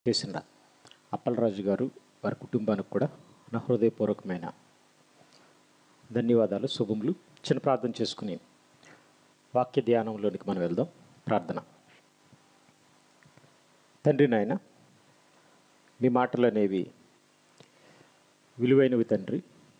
చేసిన అప్పలరాజు గారు వారి కుటుంబానికి కూడా నా హృదయపూర్వకమైన ధన్యవాదాలు శుభములు చిన్న ప్రార్థన చేసుకుని వాక్య ధ్యానంలోనికి మనం వెళ్దాం ప్రార్థన తండ్రి నాయన మీ మాటలు అనేవి విలువైనవి తండ్రి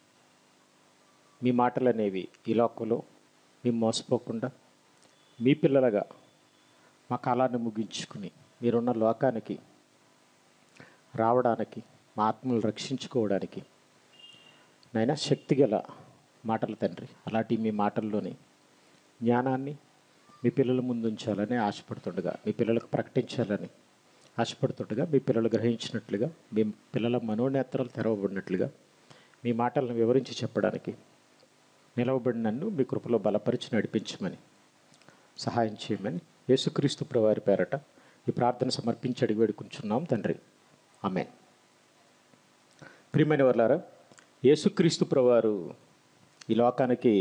మీ మాటలు అనేవి ఈ లోకంలో మేము మోసపోకుండా మీ పిల్లలుగా మా కాలాన్ని ముగించుకుని మీరున్న లోకానికి రావడానికి మా ఆత్మలు రక్షించుకోవడానికి నైనా శక్తి గల మాటలు తండ్రి అలాంటి మీ మాటల్లోని జ్ఞానాన్ని మీ పిల్లల ముందు ఉంచాలని ఆశపడుతుండగా మీ పిల్లలకు ప్రకటించాలని ఆశపడుతుండగా మీ పిల్లలు గ్రహించినట్లుగా మీ పిల్లల మనోనేత్రాలు తెరవబడినట్లుగా మీ మాటలను వివరించి చెప్పడానికి నిలవబడిన నన్ను మీ కృపలో బలపరిచి నడిపించమని సహాయం చేయమని యేసుక్రీస్తు ప్రవారి పేరట ఈ ప్రార్థన సమర్పించి అడిగి వేడుకుంటున్నాం తండ్రి ఆమె ప్రియమైన వర్లారా యేసుక్రీస్తు ప్రవారు ఈ లోకానికి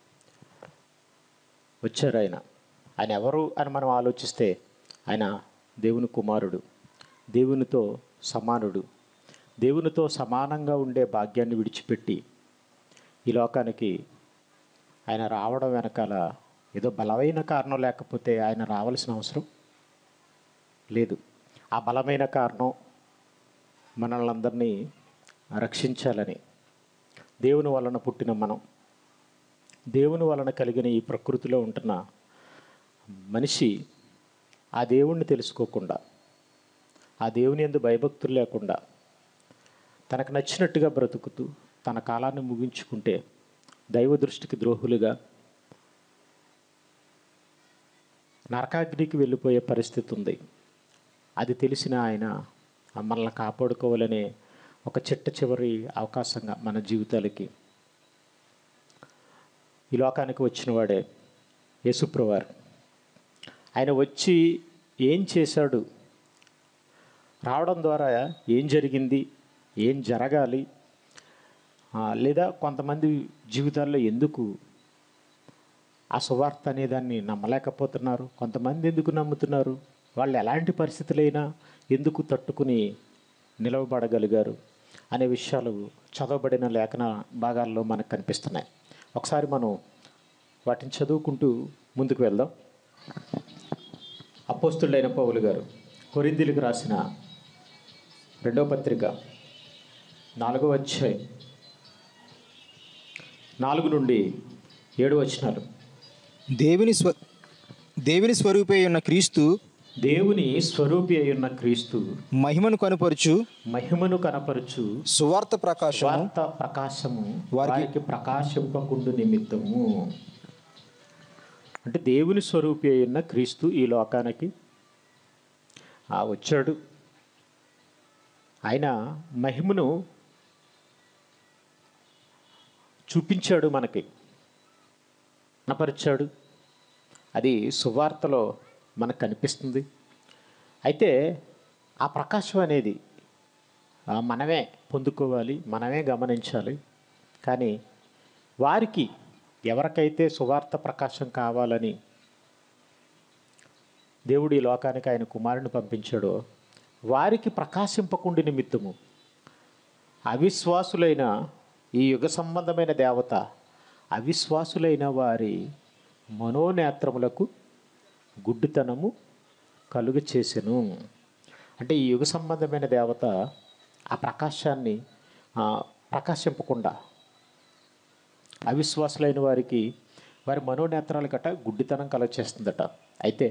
వచ్చారు ఆయన ఆయన ఎవరు అని మనం ఆలోచిస్తే ఆయన దేవుని కుమారుడు దేవునితో సమానుడు దేవునితో సమానంగా ఉండే భాగ్యాన్ని విడిచిపెట్టి ఈ లోకానికి ఆయన రావడం వెనకాల ఏదో బలమైన కారణం లేకపోతే ఆయన రావాల్సిన అవసరం లేదు ఆ బలమైన కారణం మనల్ని అందరినీ రక్షించాలని దేవుని వలన పుట్టిన మనం దేవుని వలన కలిగిన ఈ ప్రకృతిలో ఉంటున్న మనిషి ఆ దేవుణ్ణి తెలుసుకోకుండా ఆ దేవుని ఎందు భయభక్తులు లేకుండా తనకు నచ్చినట్టుగా బ్రతుకుతూ తన కాలాన్ని ముగించుకుంటే దైవ దృష్టికి ద్రోహులుగా నరకాగ్నికి వెళ్ళిపోయే పరిస్థితి ఉంది అది తెలిసిన ఆయన మనల్ని కాపాడుకోవాలనే ఒక చిట్ట చివరి అవకాశంగా మన జీవితాలకి ఈ లోకానికి వచ్చిన వాడే యేసుప్రవారు ఆయన వచ్చి ఏం చేశాడు రావడం ద్వారా ఏం జరిగింది ఏం జరగాలి ఆ, లేదా కొంతమంది జీవితాల్లో ఎందుకు ఆ సువార్త అనే దాన్ని నమ్మలేకపోతున్నారు కొంతమంది ఎందుకు నమ్ముతున్నారు వాళ్ళు ఎలాంటి పరిస్థితులైనా ఎందుకు తట్టుకుని నిలవబడగలిగారు అనే విషయాలు చదవబడిన లేఖన భాగాల్లో మనకు కనిపిస్తున్నాయి ఒకసారి మనం వాటిని చదువుకుంటూ ముందుకు వెళ్దాం అపోస్తుడైన పౌలు గారు కొరిందీలకు రాసిన రెండవ పత్రిక నాలుగో అధ్యాయం నాలుగు నుండి ఏడు వచనాలు దేవుని స్వ దేవుని స్వరూపే ఉన్న క్రీస్తు దేవుని స్వరూపి అయ్యున్న క్రీస్తు మహిమను కనుపరుచు మహిమను కనపరుచు సువార్త ప్రకాశము స్వార్థ ప్రకాశము వారికి- వారికి ప్రకాశింపకుండు నిమిత్తము అంటే దేవుని స్వరూపి అయిన క్రీస్తు ఈ లోకానికి ఆ వచ్చాడు ఆయన మహిమను చూపించాడు మనకి కనపరిచాడు అది సువార్తలో మనకు కనిపిస్తుంది అయితే ఆ ప్రకాశం అనేది ఆ, మనమే పొందుకోవాలి మనమే గమనించాలి కానీ వారికి ఎవరికైతే సువార్త ప్రకాశం కావాలని దేవుడు ఈ లోకానికి ఆయన కుమారుని పంపించాడో వారికి ప్రకాశింపకుండి నిమిత్తము అవిశ్వాసులైన ఈ యుగ సంబంధమైన దేవత అవిశ్వాసులైన వారి మనోనేత్రములకు గుడ్డితనము కలుగ చేసెను అంటే ఈ యుగ సంబంధమైన దేవత ఆ ప్రకాశాన్ని ఆ, ప్రకాశింపకుండా అవిశ్వాసులైన వారికి వారి మనోనేత్రాల గట గుడ్డితనం కలగచేస్తుందట అయితే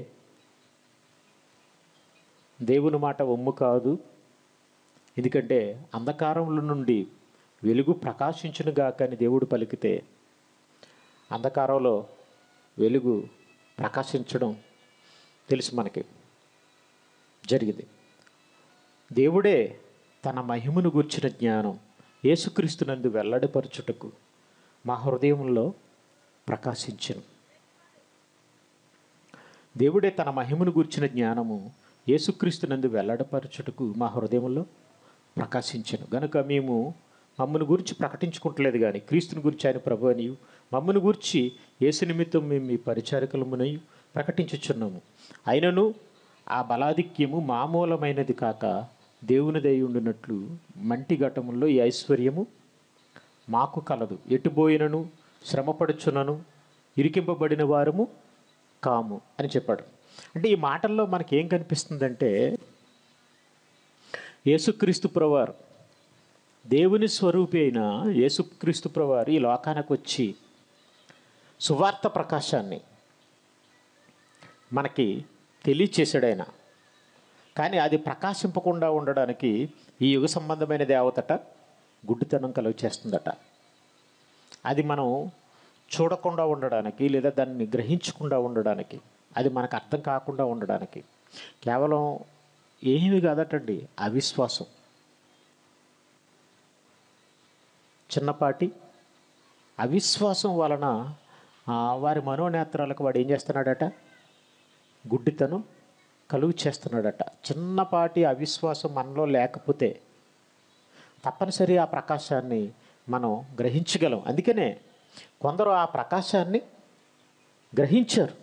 దేవుని మాట ఒమ్ము కాదు ఎందుకంటే అంధకారంలో నుండి వెలుగు ప్రకాశించును గాక అని దేవుడు పలికితే అంధకారంలో వెలుగు ప్రకాశించడం తెలుసు మనకి జరిగింది దేవుడే తన మహిమను గూర్చిన జ్ఞానం యేసుక్రీస్తునందు వెల్లడిపరచుటకు మా హృదయంలో ప్రకాశించను దేవుడే తన మహిమను గూర్చిన జ్ఞానము యేసుక్రీస్తునందు వెల్లడపరచుటకు మా హృదయంలో ప్రకాశించను గనుక మేము మమ్మను గురించి ప్రకటించుకుంటలేదు కానీ క్రీస్తుని గురించి ఆయన ప్రభు అని మమ్మను గురించి యేసు నిమిత్తం మేము మీ పరిచారకులమునై ప్రకటించుచున్నాము అయినను ఆ బలాధిక్యము మామూలమైనది కాక దేవుని దయ ఉండినట్లు మంటి ఘటముల్లో ఈ ఐశ్వర్యము మాకు కలదు ఎటుబోయినను శ్రమపడుచునను ఇరికింపబడిన వారము కాము అని చెప్పాడు అంటే ఈ మాటల్లో మనకి ఏం కనిపిస్తుందంటే యేసుక్రీస్తు ప్రవారు దేవుని స్వరూపి అయిన యేసుక్రీస్తు ప్రవారు ఈ లోకానికి వచ్చి సువార్త ప్రకాశాన్ని మనకి తెలియచేశాడు ఆయన కానీ అది ప్రకాశింపకుండా ఉండడానికి ఈ యుగ సంబంధమైన దేవతట గుడ్డితనం కలుగు చేస్తుందట అది మనం చూడకుండా ఉండడానికి లేదా దాన్ని గ్రహించకుండా ఉండడానికి అది మనకు అర్థం కాకుండా ఉండడానికి కేవలం ఏమి కాదటండి అవిశ్వాసం చిన్నపాటి అవిశ్వాసం వలన ఆ, వారి మనోనేత్రాలకు వాడు ఏం చేస్తున్నాడట గుడ్డితనం కలుగు చేస్తున్నాడట చిన్నపాటి అవిశ్వాసం మనలో లేకపోతే తప్పనిసరి ఆ ప్రకాశాన్ని మనం గ్రహించగలం అందుకనే కొందరు ఆ ప్రకాశాన్ని గ్రహించారు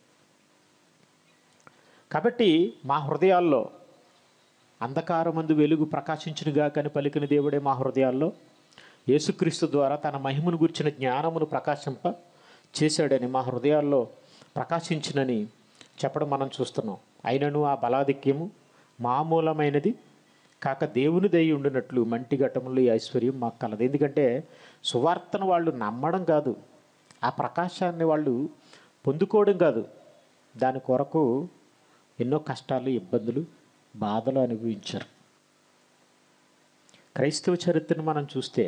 కాబట్టి మా హృదయాల్లో అంధకారమందు వెలుగు ప్రకాశించునుగా కని పలికిన దేవుడే మా హృదయాల్లో యేసుక్రీస్తు ద్వారా తన మహిమను గుర్చిన జ్ఞానమును ప్రకాశింప చేశాడని మా హృదయాల్లో ప్రకాశించినని చెప్పడం మనం చూస్తున్నాం అయినను ఆ బలాధిక్యము మామూలమైనది కాక దేవుని దయ ఉండినట్లు మంటి ఘటములు ఈ ఐశ్వర్యం మాకు కలదు ఎందుకంటే సువార్తను వాళ్ళు నమ్మడం కాదు ఆ ప్రకాశాన్ని వాళ్ళు పొందుకోవడం కాదు దాని కొరకు ఎన్నో కష్టాలు ఇబ్బందులు బాధలు అనుభవించారు క్రైస్తవ చరిత్రను మనం చూస్తే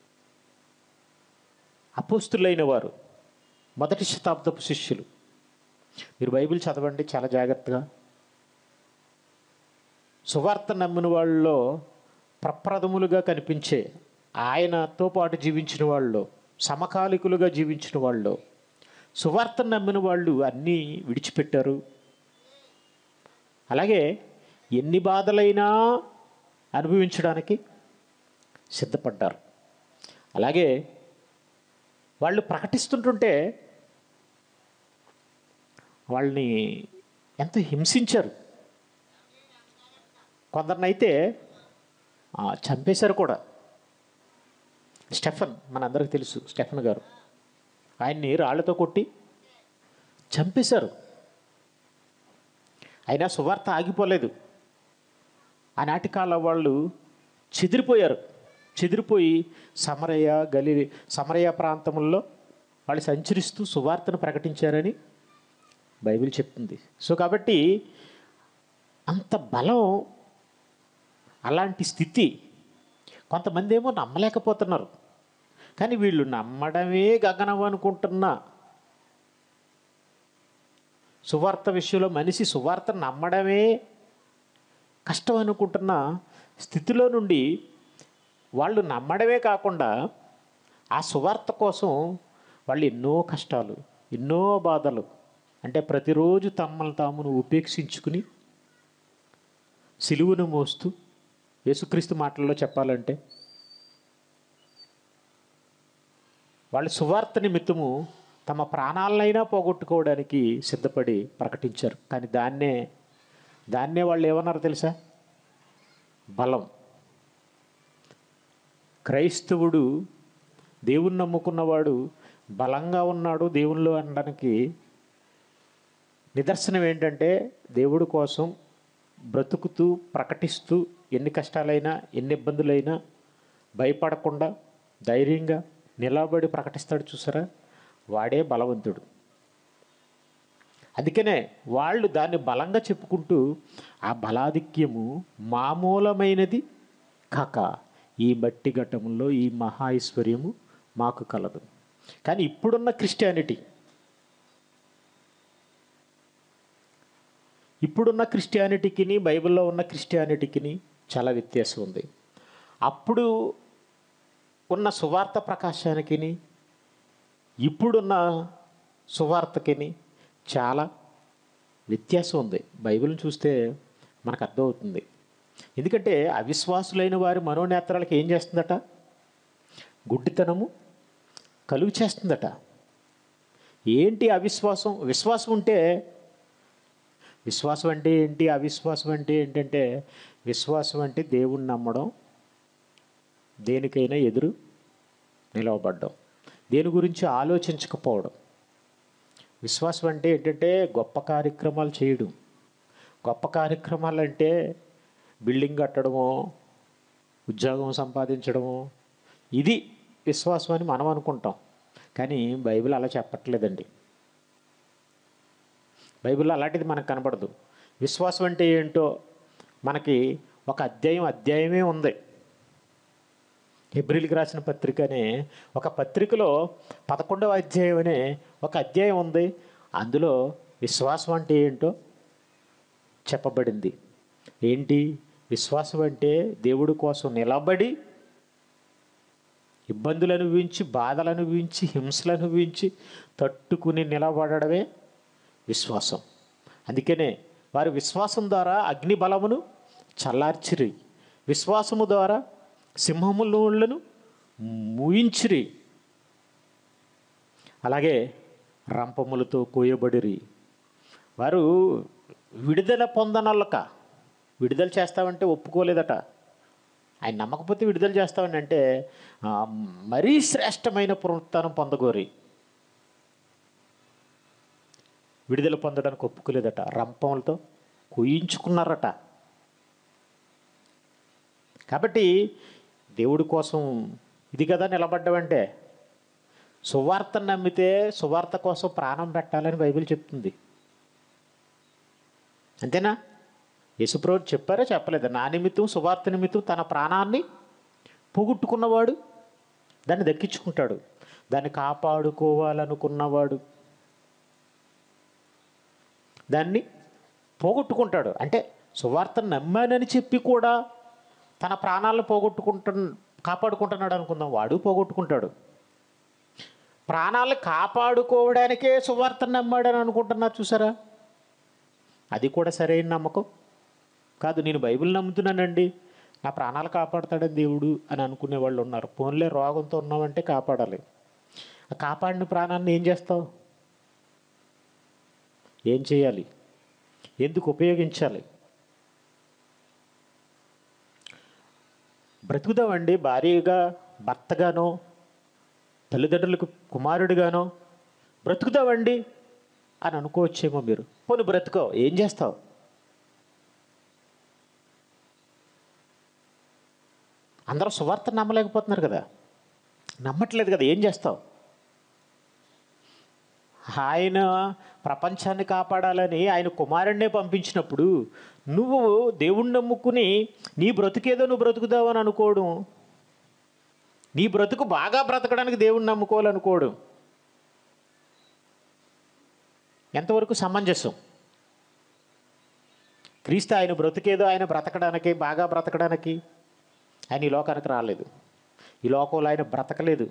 అపోస్తులైన వారు మొదటి శతాబ్దపు శిష్యులు మీరు బైబిల్ చదవండి చాలా జాగ్రత్తగా సువార్త నమ్మిన వాళ్ళలో ప్రప్రథములుగా కనిపించే ఆయనతో పాటు జీవించిన వాళ్ళు సమకాలికులుగా జీవించిన వాళ్ళు సువార్త నమ్మిన వాళ్ళు అన్నీ విడిచిపెట్టారు అలాగే ఎన్ని బాధలైనా అనుభవించడానికి సిద్ధపడ్డారు అలాగే వాళ్ళు ప్రకటిస్తుంటుంటే వాళ్ళని ఎంతో హింసించారు కొందరినైతే ఆ, చంపేశారు కూడా స్టెఫన్ మనందరికీ తెలుసు స్టెఫన్ గారు ఆయన్ని రాళ్లతో కొట్టి చంపేశారు అయినా సువార్త ఆగిపోలేదు ఆనాటి కాల వాళ్ళు చెదిరిపోయారు చెదిరిపోయి సమరయ గలి సమరయ ప్రాంతంలో వాళ్ళు సంచరిస్తూ సువార్తను ప్రకటించారని బైబిల్ చెప్తుంది సో కాబట్టి అంత బలం అలాంటి స్థితి కొంతమంది ఏమో నమ్మలేకపోతున్నారు కానీ వీళ్ళు నమ్మడమే గగనం అనుకుంటున్నా సువార్త విషయంలో మనిషి సువార్త నమ్మడమే కష్టం అనుకుంటున్న స్థితిలో నుండి వాళ్ళు నమ్మడమే కాకుండా ఆ సువార్త కోసం వాళ్ళు ఎన్నో కష్టాలు ఎన్నో బాధలు అంటే ప్రతిరోజు తమ్మను తామును ఉపేక్షించుకుని సిలువును మోస్తూ యేసుక్రీస్తు మాటల్లో చెప్పాలంటే వాళ్ళు సువార్త నిమిత్తము తమ ప్రాణాలనైనా పోగొట్టుకోవడానికి సిద్ధపడి ప్రకటించారు కానీ దాన్నే దాన్నే వాళ్ళు ఏమన్నారు తెలుసా బలం క్రైస్తవుడు దేవుణ్ణి నమ్ముకున్నవాడు బలంగా ఉన్నాడు దేవుళ్ళు అనడానికి నిదర్శనం ఏంటంటే దేవుడి కోసం బ్రతుకుతూ ప్రకటిస్తూ ఎన్ని కష్టాలైనా ఎన్ని ఇబ్బందులైనా భయపడకుండా ధైర్యంగా నిలబడి ప్రకటిస్తాడు చూసారా వాడే బలవంతుడు అందుకనే వాళ్ళు దాన్ని బలంగా చెప్పుకుంటూ ఆ బలాధిక్యము మామూలమైనది కాక ఈ మట్టి ఘట్టంలో ఈ మహా ఐశ్వర్యము మాకు కలదు కానీ ఇప్పుడున్న క్రిస్టియానిటీ ఇప్పుడున్న క్రిస్టియానిటీకిని బైబిల్లో ఉన్న క్రిస్టియానిటీకిని చాలా వ్యత్యాసం ఉంది అప్పుడు ఉన్న సువార్త ప్రకాశానికిని ఇప్పుడున్న సువార్తకిని చాలా వ్యత్యాసం ఉంది బైబిల్ని చూస్తే మనకు అర్థమవుతుంది ఎందుకంటే అవిశ్వాసులైన వారి మనోనేత్రాలకు ఏం చేస్తుందట గుడ్డితనము కలుగు చేస్తుందట ఏంటి అవిశ్వాసం విశ్వాసం ఉంటే విశ్వాసం అంటే ఏంటి అవిశ్వాసం అంటే ఏంటంటే విశ్వాసం అంటే దేవుణ్ణి నమ్మడం దేనికైనా ఎదురు నిలవబడ్డం దేని గురించి ఆలోచించకపోవడం విశ్వాసం అంటే ఏంటంటే గొప్ప కార్యక్రమాలు చేయడం గొప్ప కార్యక్రమాలు అంటే బిల్డింగ్ కట్టడమో ఉద్యోగం సంపాదించడమో ఇది విశ్వాసం అని మనం అనుకుంటాం కానీ బైబిల్ అలా చెప్పట్లేదండి బైబిల్లో అలాంటిది మనకు కనపడదు విశ్వాసం అంటే ఏంటో మనకి ఒక అధ్యాయం అధ్యాయమే ఉంది ఎబ్రిల్కి రాసిన పత్రిక అనే ఒక పత్రికలో పదకొండవ అధ్యాయం అనే ఒక అధ్యాయం ఉంది అందులో విశ్వాసం అంటే ఏంటో చెప్పబడింది ఏంటి విశ్వాసం అంటే దేవుడి కోసం నిలబడి ఇబ్బందులు అనుభవించి బాధలు అనుభవించి హింసలు అనుభవించి తట్టుకుని నిలబడడమే విశ్వాసం అందుకనే వారి విశ్వాసం ద్వారా అగ్ని బలమును చల్లార్చిరి విశ్వాసము ద్వారా సింహములను ముయించిరి అలాగే రంపములతో కోయబడిరి వారు విడుదల పొందనొల్లక విడుదల చేస్తామంటే ఒప్పుకోలేదట ఆయన నమ్మకపోతే విడుదల చేస్తామని అంటే ఆ, మరీ శ్రేష్టమైన పునరుత్థానం పొందగోరి విడుదల పొందడానికి ఒప్పుకోలేదట రంపములతో కుయించుకున్నారట కాబట్టి దేవుడి కోసం ఇది కదా నిలబడ్డమంటే సువార్తను నమ్మితే సువార్త కోసం ప్రాణం పెట్టాలని బైబిల్ చెప్తుంది అంతేనా యేసుప్రభు చెప్పారా చెప్పలేదా నా నిమిత్తం సువార్త నిమిత్తం తన ప్రాణాన్ని పోగొట్టుకున్నవాడు దాన్ని దక్కించుకుంటాడు దాన్ని కాపాడుకోవాలనుకున్నవాడు దాన్ని పోగొట్టుకుంటాడు అంటే సువార్తను నమ్మానని చెప్పి కూడా తన ప్రాణాలను పోగొట్టుకుంటు కాపాడుకుంటున్నాడు అనుకుందాం వాడు పోగొట్టుకుంటాడు ప్రాణాలు కాపాడుకోవడానికే సువార్తను నమ్మాడని అనుకుంటున్నారు చూసారా అది కూడా సరైన నమ్మకం కాదు నేను బైబిల్ నమ్ముతున్నానండి నా ప్రాణాలు కాపాడుతాడని దేవుడు అని అనుకునే వాళ్ళు ఉన్నారు ఫోన్లే రోగంతో ఉన్నామంటే కాపాడాలి ఆ కాపాడిన ప్రాణాన్ని ఏం చేస్తావు ఏం చేయాలి ఎందుకు ఉపయోగించాలి బ్రతుకుదామండి భార్యగా భర్తగానో తల్లిదండ్రులకు కుమారుడిగానో బ్రతుకుదామండి అని అనుకోవచ్చేమో మీరు పోనీ బ్రతుకో ఏం చేస్తావు అందరూ సువార్త నమ్మలేకపోతున్నారు కదా నమ్మట్లేదు కదా ఏం చేస్తావు ఆయన ప్రపంచాన్ని కాపాడాలని ఆయన కుమారుణ్ణే పంపించినప్పుడు నువ్వు దేవుణ్ణి నమ్ముకుని నీ బ్రతుకేదో నువ్వు బ్రతుకుదావని అనుకోవడం నీ బ్రతుకు బాగా బ్రతకడానికి దేవుణ్ణి నమ్ముకోవాలనుకోవడం ఎంతవరకు సమంజసం క్రీస్తు ఆయన బ్రతికేదో ఆయన బ్రతకడానికి బాగా బ్రతకడానికి ఆయన ఈ లోకానికి రాలేదు ఈ లోకంలో ఆయన బ్రతకలేదు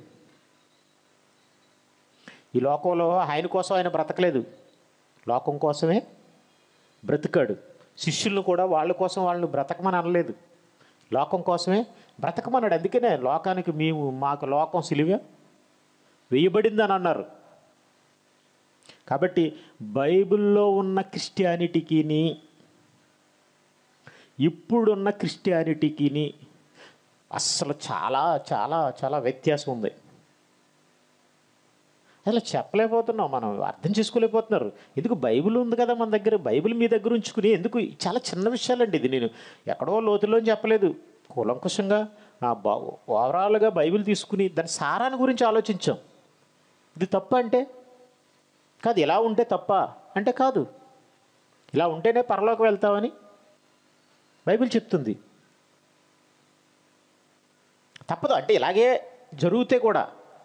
ఈ లోకంలో ఆయన కోసం ఆయన బ్రతకలేదు లోకం కోసమే బ్రతికాడు శిష్యులను కూడా వాళ్ళ కోసం వాళ్ళని బ్రతకమని అనలేదు లోకం కోసమే బ్రతకమన్నాడు అందుకనే లోకానికి మేము మాకు లోకం సిలువ వేయబడిందని అన్నారు కాబట్టి బైబిల్లో ఉన్న క్రిస్టియానిటీకిని ఇప్పుడున్న క్రిస్టియానిటీకిని అస్సలు చాలా చాలా చాలా వ్యత్యాసం ఉంది అసలు చెప్పలేకపోతున్నాం మనం అర్థం చేసుకోలేకపోతున్నారు ఎందుకు బైబిల్ ఉంది కదా మన దగ్గర బైబిల్ మీ దగ్గర ఉంచుకుని ఎందుకు చాలా చిన్న విషయాలండి ఇది నేను ఎక్కడో లోతుల్లో చెప్పలేదు కూలంకుషంగా ఆ బా ఓవరాల్గా బైబిల్ తీసుకుని దాని సారాన్ని గురించి ఆలోచించాం ఇది తప్ప అంటే కాదు ఇలా ఉంటే తప్ప అంటే కాదు ఇలా ఉంటేనే పరలోకి వెళ్తామని బైబిల్ చెప్తుంది తప్పదు అంటే ఇలాగే జరిగితే కూడా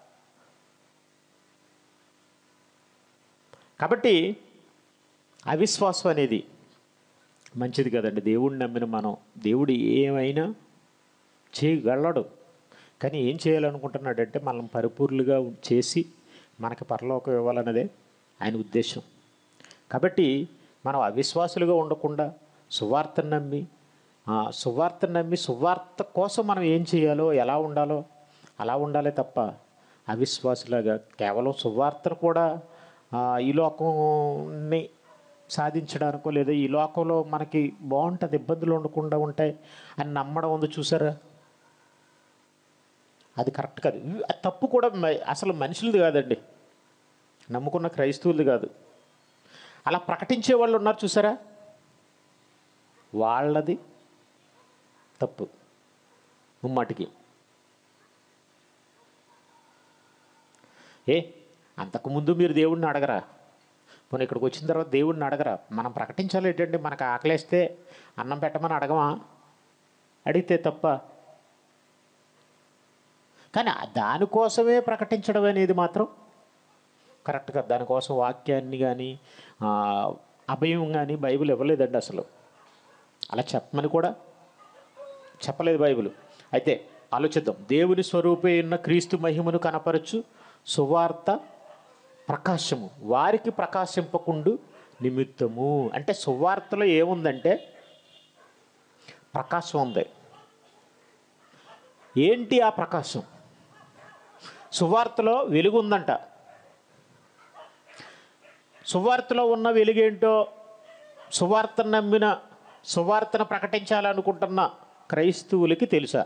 కాబట్టి అవిశ్వాసం అనేది మంచిది కదండి దేవుడిని నమ్మిన మనం దేవుడు ఏమైనా చేయగలడు కానీ ఏం చేయాలనుకుంటున్నాడంటే మనం పరిపూర్లుగా చేసి మనకి పరలోకం ఇవ్వాలన్నదే ఆయన ఉద్దేశం కాబట్టి మనం అవిశ్వాసులుగా ఉండకుండా సువార్తను నమ్మి ఆ సువార్తను నమ్మి సువార్త కోసం మనం ఏం చేయాలో ఎలా ఉండాలో అలా ఉండాలి తప్ప అవిశ్వాసులాగా కేవలం సువార్తను కూడా ఆ, ఈ లోకాన్ని సాధించడానికో లేదా ఈ లోకంలో మనకి బాగుంటుంది ఇబ్బందులు ఉండకుండా ఉంటాయి అని నమ్మడం ఉంది చూసారా అది కరెక్ట్ కాదు ఇవి- అది తప్పు కూడా మ- అసలు మనుషులది కాదండి నమ్ముకున్న క్రైస్తవులది కాదు అలా ప్రకటించే వాళ్ళు ఉన్నారు చూసారా వాళ్ళది తప్పు ముమ్మాటికి ఏ అంతకుముందు మీరు దేవుడిని అడగరా పోనీ ఇక్కడికి వచ్చిన తర్వాత దేవుడిని అడగరా మనం ప్రకటించాలి ఏంటంటే మనకు ఆకలేస్తే అన్నం పెట్టమని అడగమా అడిగితే తప్ప కానీ ఆ దానికోసమే ప్రకటించడం అనేది మాత్రం కరెక్ట్గా దానికోసం వాక్యాన్ని కానీ అభయం కానీ బైబిల్ ఇవ్వలేదండి అసలు అలా చెప్పమని కూడా చెప్పలేదు బైబిల్ అయితే ఆలోచిద్దాం దేవుని స్వరూపే ఉన్న క్రీస్తు మహిమను కనపరచు సువార్త ప్రకాశము వారికి ప్రకాశింపకుండు నిమిత్తము అంటే సువార్తలో ఏముందంటే ప్రకాశం ఉంది ఏంటి ఆ ప్రకాశం సువార్తలో వెలుగు ఉందంట సువార్తలో ఉన్న వెలుగేంటో సువార్తను నమ్మిన సువార్తను ప్రకటించాలనుకుంటున్న క్రైస్తవులకి తెలుసా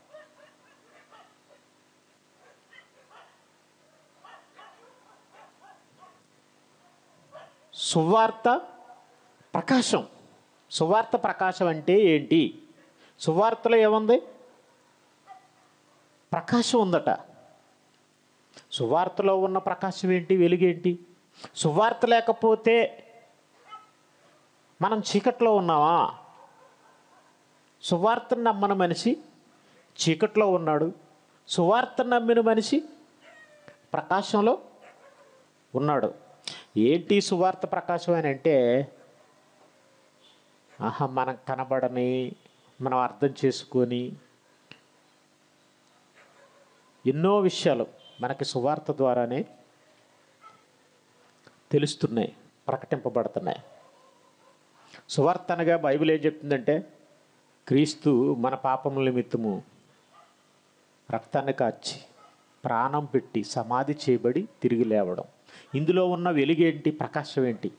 సువార్త ప్రకాశం సువార్త ప్రకాశం అంటే ఏంటి సువార్తలో ఏముంది ప్రకాశం ఉందట సువార్తలో ఉన్న ప్రకాశం ఏంటి వెలుగేంటి సువార్త లేకపోతే మనం చీకట్లో ఉన్నామా సువార్తను నమ్మని మనిషి చీకట్లో ఉన్నాడు సువార్తను నమ్మిన మనిషి ప్రకాశంలో ఉన్నాడు ఏంటి సువార్త ప్రకాశం అని అంటే ఆహా మనం కనబడని మనం అర్థం చేసుకొని ఎన్నో విషయాలు మనకి సువార్త ద్వారానే తెలుస్తున్నాయి ప్రకటింపబడుతున్నాయి సువార్త అనగా బైబిల్ ఏం చెప్తుందంటే క్రీస్తు మన పాపముల నిమిత్తము రక్తాన్ని కాచి ప్రాణం పెట్టి సమాధి చేయబడి తిరిగి లేవడం ఇందులో ఉన్న వెలుగేంటి ప్రకాశం ఏంటి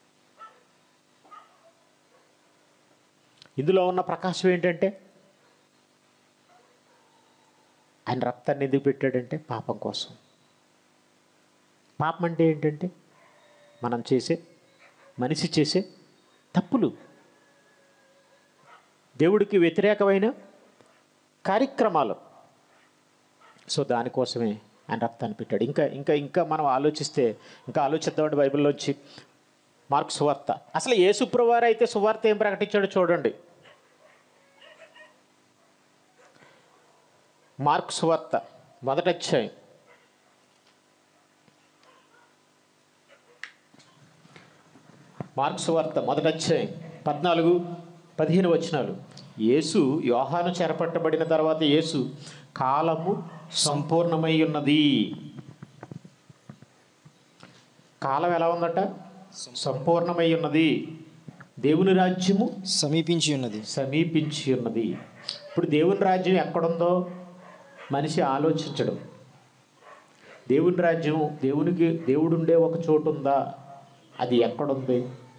ఇందులో ఉన్న ప్రకాశం ఏంటంటే ఆయన రక్తాన్ని ఎందుకు పెట్టాడంటే పాపం కోసం పాపం అంటే ఏంటంటే మనం చేసే మనిషి చేసే తప్పులు దేవుడికి వ్యతిరేకమైన కార్యక్రమాలు సో దానికోసమే ఆయన రక్తాన్ని పెట్టాడు ఇంకా ఇంకా ఇంకా మనం ఆలోచిస్తే ఇంకా ఆలోచిద్దామండి బైబిల్లోంచి మార్క్ సువార్త అసలు ఏ శుక్రవారం అయితే సువార్త ఏం ప్రకటించాడో చూడండి మార్క్ సువార్త మొదటి అధ్యాయం మార్క్ సువార్త మొదటి అధ్యాయం పద్నాలుగు పదిహేను వచనాలు యేసు యోహాను చెరపట్టబడిన తర్వాత యేసు కాలము సంపూర్ణమై ఉన్నది కాలం ఎలా ఉందట సంపూర్ణమై ఉన్నది దేవుని రాజ్యము సమీపించి ఉన్నది సమీపించి ఉన్నది ఇప్పుడు దేవుని రాజ్యం ఎక్కడుందో మనిషి ఆలోచించడం దేవుని రాజ్యం దేవునికి దేవుడుండే ఒక చోటు ఉందా అది ఎక్కడుంది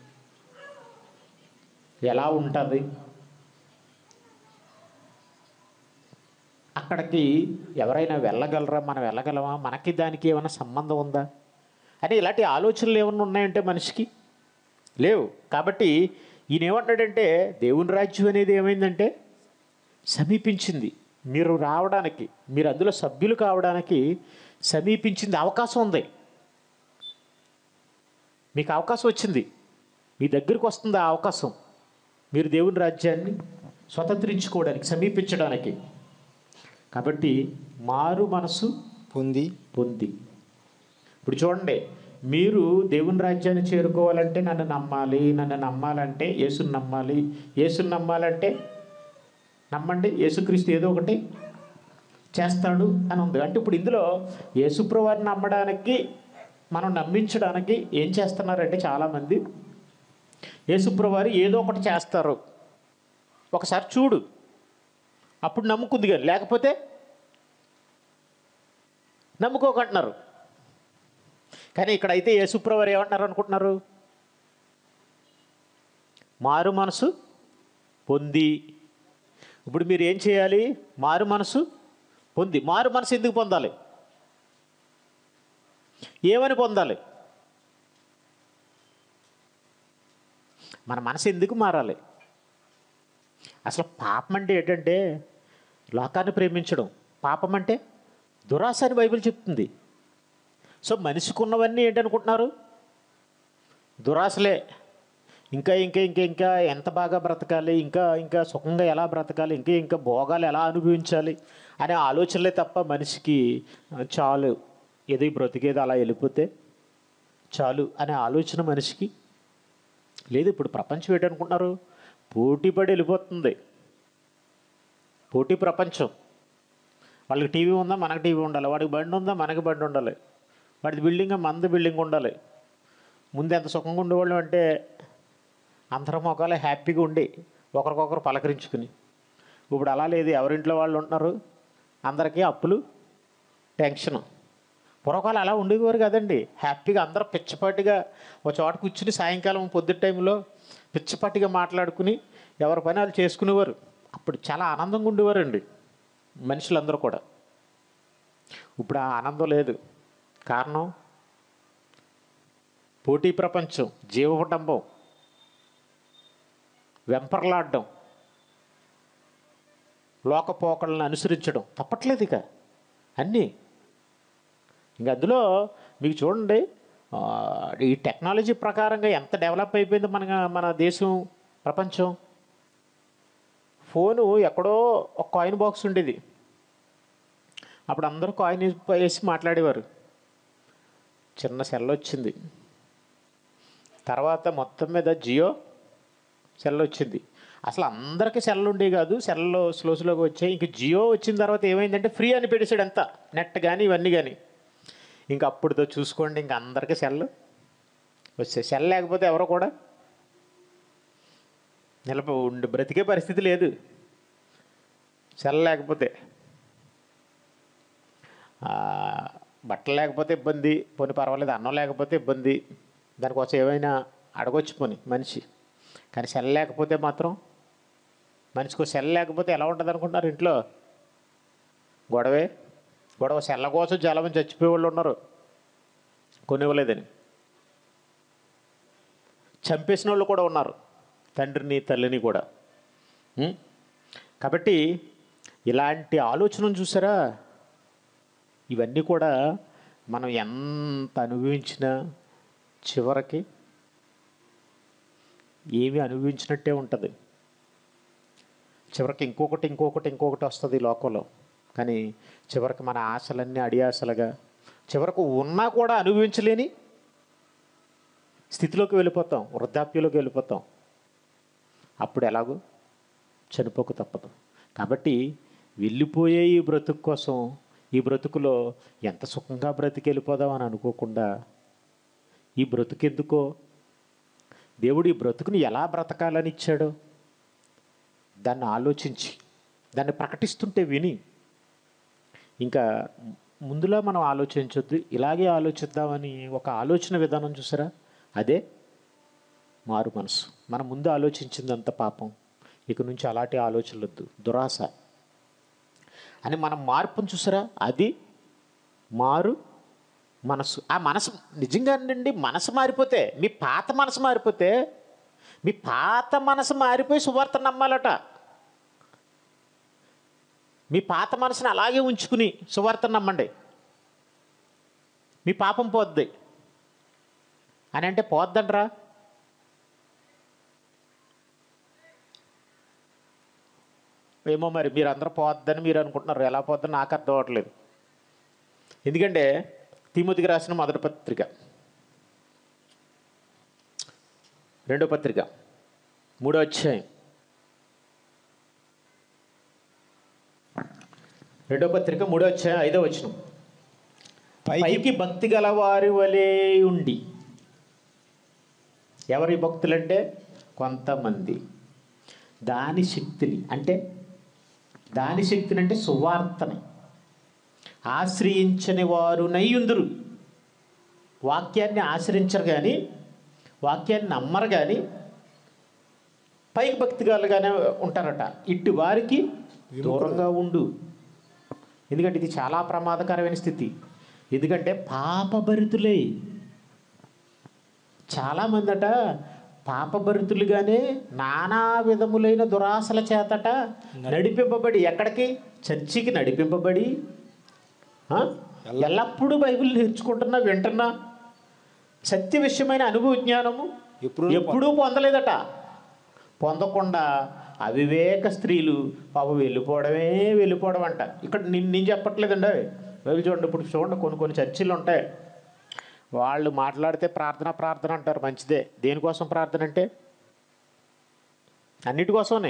ఎలా ఉంటుంది అక్కడికి ఎవరైనా వెళ్ళగలరా మనం వెళ్ళగలమా మనకి దానికి ఏమైనా సంబంధం ఉందా అని ఇలాంటి ఆలోచనలు ఏమైనా ఉన్నాయంటే మనిషికి లేవు కాబట్టి ఈయన ఏమంటాడంటే దేవుని రాజ్యం అనేది ఏమైందంటే సమీపించింది మీరు రావడానికి మీరు అందులో సభ్యులు కావడానికి సమీపించింది అవకాశం ఉంది మీకు అవకాశం వచ్చింది మీ దగ్గరికి వస్తుంది ఆ అవకాశం మీరు దేవుని రాజ్యాన్ని స్వతంత్రించుకోవడానికి సమీపించడానికి కాబట్టి మారు మనసు పొంది పొంది ఇప్పుడు చూడండి మీరు దేవుని రాజ్యాన్ని చేరుకోవాలంటే నన్ను నమ్మాలి నన్ను నమ్మాలంటే యేసుని నమ్మాలి యేసుని నమ్మాలంటే నమ్మండి యేసుక్రీస్తు ఏదో ఒకటి చేస్తాడు అని ఉంది అంటే ఇప్పుడు ఇందులో యేసుప్రవారిని నమ్మడానికి మనం నమ్మించడానికి ఏం చేస్తున్నారంటే చాలామంది యేసుప్రవారు ఏదో ఒకటి చేస్తారు ఒకసారి చూడు అప్పుడు నమ్ముకుంది కానీ లేకపోతే నమ్ముకోకంటున్నారు కానీ ఇక్కడైతే యేసుప్రవారు ఏమంటున్నారు అనుకుంటున్నారు మారు మనసు పొంది ఇప్పుడు మీరు ఏం చేయాలి మారు మనసు పొంది మారు మనసు ఎందుకు పొందాలి ఏమని పొందాలి మన మనసు ఎందుకు మారాలి అసలు పాపం అంటే ఏంటంటే లోకాన్ని ప్రేమించడం పాపం అంటే దురాశ అని బైబిల్ చెప్తుంది సో మనిషికి ఉన్నవన్నీ ఏంటనుకుంటున్నారు దురాశలే ఇంకా ఇంకా ఇంకా ఇంకా ఎంత బాగా బ్రతకాలి ఇంకా ఇంకా సుఖంగా ఎలా బ్రతకాలి ఇంకా ఇంకా భోగాలు ఎలా అనుభవించాలి అనే ఆలోచనలే తప్ప మనిషికి ఆ, చాలు ఏదో ఈ బ్రతికేది అలా వెళ్ళిపోతే చాలు అనే ఆలోచన మనిషికి లేదు ఇప్పుడు ప్రపంచం ఏంటనుకుంటున్నారు పోటీ పడి వెళ్ళిపోతుంది పోటీ ప్రపంచం వాళ్ళకి టీవీ ఉందా మనకి టీవీ ఉండాలి వాడికి బండి ఉందా మనకి బండి ఉండాలి వాడిది బిల్డింగ్ మంది బిల్డింగ్ ఉండాలి ముందు ఎంత సుఖంగా ఉండేవాళ్ళం అంటే అందరం మొక్కలే హ్యాపీగా ఉండి ఒకరికొకరు పలకరించుకుని ఇప్పుడు అలా లేదు ఎవరింట్లో వాళ్ళు ఉంటున్నారు అందరికీ అప్పులు టెన్షన్ పూర్వకాలం అలా ఉండేవారు కదండి హ్యాపీగా అందరూ పిచ్చపాటిగా ఒక చోట కూర్చుని సాయంకాలం పొద్దు టైంలో పిచ్చపాటిగా మాట్లాడుకుని ఎవరి పని వాళ్ళు చేసుకునేవారు అప్పుడు చాలా ఆనందంగా ఉండేవారండి మనుషులందరూ కూడా ఇప్పుడు ఆ ఆనందం లేదు కారణం పోటీ ప్రపంచం జీవకుటుంబం వెంపర్లాడడం లోకపోకలను అనుసరించడం తప్పట్లేదు ఇక అన్నీ ఇంక అందులో మీకు చూడండి ఆ, ఈ టెక్నాలజీ ప్రకారంగా ఎంత డెవలప్ అయిపోయిందో మన మన దేశం ప్రపంచం ఫోను ఎక్కడో ఒక కాయిన్ బాక్స్ ఉండేది అప్పుడు అందరూ కాయిన్ వేసి మాట్లాడేవారు చిన్న సెల్ వచ్చింది తర్వాత మొత్తం మీద జియో సెల్ వచ్చింది అసలు అందరికీ సెల్ ఉండే కాదు సెల్లో స్లో స్లోగా వచ్చాయి ఇంక జియో వచ్చిన తర్వాత ఏమైందంటే ఫ్రీ అని పెట్టేశాడు ఎంత నెట్ కానీ ఇవన్నీ కానీ ఇంక అప్పుడుతో చూసుకోండి ఇంక అందరికీ సెల్ వచ్చాయి సెల్ లేకపోతే ఎవరో కూడా నిలబ ఉండి బ్రతికే పరిస్థితి లేదు సెల్ లేకపోతే ఆ, బట్టలు లేకపోతే ఇబ్బంది పోనీ పర్వాలేదు అన్నం లేకపోతే ఇబ్బంది దానికోసం ఏమైనా అడగొచ్చు పోని మనిషి కానీ సెల్ లేకపోతే మాత్రం మనిషికి సెల్ లేకపోతే ఎలా ఉంటుంది అనుకుంటున్నారు ఇంట్లో గొడవే గొడవ సెల్ల కోసం చాలా మంది చచ్చిపోయే వాళ్ళు ఉన్నారు కొనివ్వలేదని చంపేసిన వాళ్ళు కూడా ఉన్నారు తండ్రిని తల్లిని కూడా ఉం? కాబట్టి ఇలాంటి ఆలోచనను చూసారా ఇవన్నీ కూడా మనం ఎంత అనుభవించినా చివరికి ఏమి అనుభవించినట్టే ఉంటుంది చివరికి ఇంకొకటి ఇంకొకటి ఇంకొకటి వస్తుంది ఈ లోకంలో కానీ చివరికి మన ఆశలన్నీ అడియాసలుగా చివరకు ఉన్నా కూడా అనుభవించలేని స్థితిలోకి వెళ్ళిపోతాం వృద్ధాప్యంలోకి వెళ్ళిపోతాం అప్పుడు ఎలాగో చనిపోక తప్పదు కాబట్టి వెళ్ళిపోయే ఈ బ్రతుకు కోసం ఈ బ్రతుకులో ఎంత సుఖంగా బ్రతికి వెళ్ళిపోదాం అని అనుకోకుండా ఈ బ్రతుకెందుకో దేవుడు ఈ బ్రతుకుని ఎలా బ్రతకాలని ఇచ్చాడో దాన్ని ఆలోచించి దాన్ని ప్రకటిస్తుంటే విని ఇంకా ముందులా మనం ఆలోచించొద్దు ఇలాగే ఆలోచిద్దామని ఒక ఆలోచన విధానం చూసారా అదే మారు మనసు మనం ముందు ఆలోచించిందంత పాపం ఇక నుంచి అలాంటి ఆలోచనలు వద్దు దురాశ అని మనం మార్పును చూసారా అది మారు మనసు ఆ మనసు నిజంగానండి మనసు మారిపోతే మీ పాత మనసు మారిపోతే మీ పాత మనసు మారిపోయి సువార్త నమ్మాలట మీ పాత మనసుని అలాగే ఉంచుకుని సువార్త నమ్మండి మీ పాపం పోద్ది అని అంటే పోద్దండ్రా ఏమో మరి మీరు అందరూ పోద్దని మీరు అనుకుంటున్నారు ఎలా పోద్దని నాకు అర్థం అవ్వట్లేదు ఎందుకంటే తిమోతికి రాసిన మొదటి పత్రిక రెండో పత్రిక మూడో అధ్యాయం రెండో పత్రిక మూడో అధ్యాయం ఐదో వచనం పైకి పైకి భక్తి గల వారి వలె ఉండి ఎవరి భక్తులంటే కొంతమంది దాని శక్తిని అంటే దాని శక్తిని అంటే సువార్తని ఆశ్రయించని వారు నయ్యుందురు వాక్యాన్ని ఆశ్రయించరు కానీ వాక్యాన్ని నమ్మరు కానీ పైకి భక్తిగాలుగానే ఉంటారట ఇట్టి వారికి దూరంగా ఉండు ఎందుకంటే ఇది చాలా ప్రమాదకరమైన స్థితి ఎందుకంటే పాపభరితులే చాలామంది అట పాపభరితులుగానే నానా విధములైన దురాశల చేతట నడిపింపబడి ఎక్కడికి చర్చికి నడిపింపబడి ఆ? ఎల్లప్పుడూ బైబిల్ నేర్చుకుంటున్నా వింటున్నా సత్య విషయమైన అనుభవ జ్ఞానము ఎప్పుడు ఎప్పుడూ పొందలేదట పొందకుండా అవివేక స్త్రీలు పాప వెళ్ళిపోవడమే వెళ్ళిపోవడం అంట ఇక్కడ నేను నేను చెప్పట్లేదండి అవి బైబిల్ చూడండి ఇప్పుడు చూడండి కొన్ని కొన్ని చర్చిలు ఉంటాయి వాళ్ళు మాట్లాడితే ప్రార్థన ప్రార్థన అంటారు మంచిదే దేనికోసం ప్రార్థన అంటే అన్నిటి కోసమే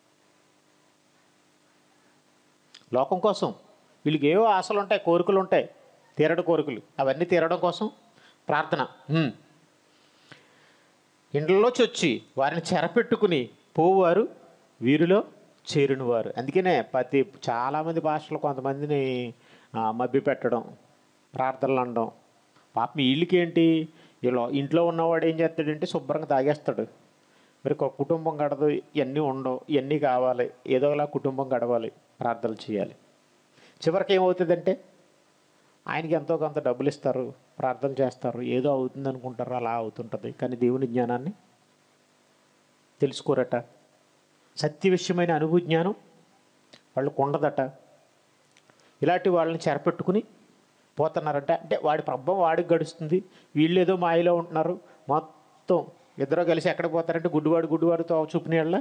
లోకం కోసం వీళ్ళకి ఏవో ఆశలు ఉంటాయి కోరికలు ఉంటాయి తీరడం కోరికలు అవన్నీ తీరడం కోసం ప్రార్థన హ్మ్. ఇండ్లలోకి వచ్చి వారిని చెరపెట్టుకుని పోవారు వీరిలో చేరిన వారు అందుకనే ప్రతి చాలామంది భాషలు కొంతమందిని ఆ, మభ్య పెట్టడం ప్రార్థనలు అనడం పాపం వీళ్ళకి ఏంటి వీళ్ళు ఇంట్లో ఉన్నవాడు ఏం చేస్తాడంటే శుభ్రంగా తాగేస్తాడు మరి ఒక కుటుంబం గడదు ఇవన్నీ ఉండవు ఇవన్నీ కావాలి ఏదోలా కుటుంబం గడవాలి ప్రార్థనలు చేయాలి చివరికి ఏమవుతుందంటే ఆయనకి ఎంతో కొంత డబ్బులు ఇస్తారు ప్రార్థన చేస్తారు ఏదో అవుతుంది అనుకుంటారు అలా అవుతుంటుంది కానీ దేవుని జ్ఞానాన్ని తెలుసుకోరట సత్య విషయమైన అనుభవ జ్ఞానం వాళ్ళకు ఉండదట ఇలాంటి వాళ్ళని చెరపెట్టుకుని పోతున్నారంట అంటే వాడి ప్రభావం వాడికి గడుస్తుంది వీళ్ళు ఏదో మాయలో ఉంటున్నారు మొత్తం ఇద్దరు కలిసి ఎక్కడికి పోతారంటే గుడ్డివాడు గుడ్డివాడు తో చూపుని వాళ్ళ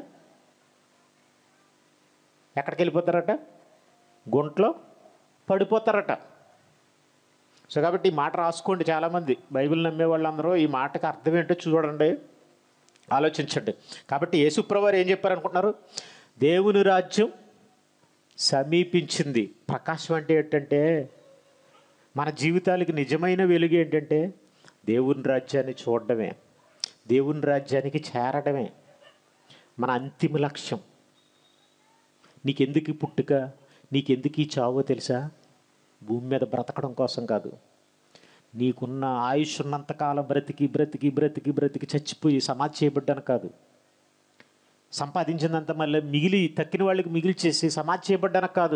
ఎక్కడికి వెళ్ళిపోతారట గుంట్లో పడిపోతారట సో కాబట్టి ఈ మాట రాసుకోండి చాలామంది బైబిల్ నమ్మే వాళ్ళందరూ ఈ మాటకి అర్థం ఏంటో చూడండి ఆలోచించండి కాబట్టి యేసుప్రవారు ఏం చెప్పారనుకుంటున్నారు దేవుని రాజ్యం సమీపించింది ప్రకాశం అంటే ఏంటంటే మన జీవితాలకి నిజమైన వెలుగు ఏంటంటే దేవుని రాజ్యాన్ని చూడడమే దేవుని రాజ్యానికి చేరడమే మన అంతిమ లక్ష్యం నీకెందుకు ఈ పుట్టుక నీకెందుకు ఈ చావో తెలుసా భూమి మీద బ్రతకడం కోసం కాదు నీకున్న ఆయుష్ ఉన్నంతకాలం బ్రతికి బ్రతికి బ్రతికి బ్రతికి చచ్చిపోయి సమాధి చేయబడ్డాను కాదు సంపాదించినంత మళ్ళీ మిగిలి తక్కిన వాళ్ళకి మిగిల్చేసి సమాధి చేయబడ్డాను కాదు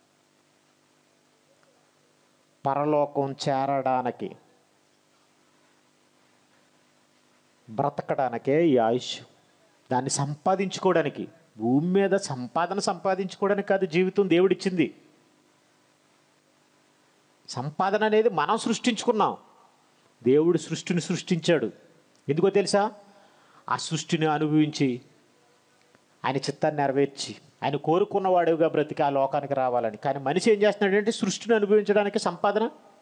పరలోకం చేరడానికి బ్రతకడానికే ఈ ఆయుష్ దాన్ని సంపాదించుకోవడానికి భూమి మీద సంపాదన సంపాదించుకోవడానికి కాదు జీవితం దేవుడిచ్చింది సంపాదన అనేది మనం సృష్టించుకున్నాం దేవుడు సృష్టిని సృష్టించాడు ఎందుకో తెలుసా ఆ సృష్టిని అనుభవించి ఆయన చిత్తాన్ని నెరవేర్చి ఆయన కోరుకున్నవాడుగా బ్రతికి ఆ లోకానికి రావాలని కానీ మనిషి ఏం చేస్తున్నాడంటే సృష్టిని అనుభవించడానికి సంపాదన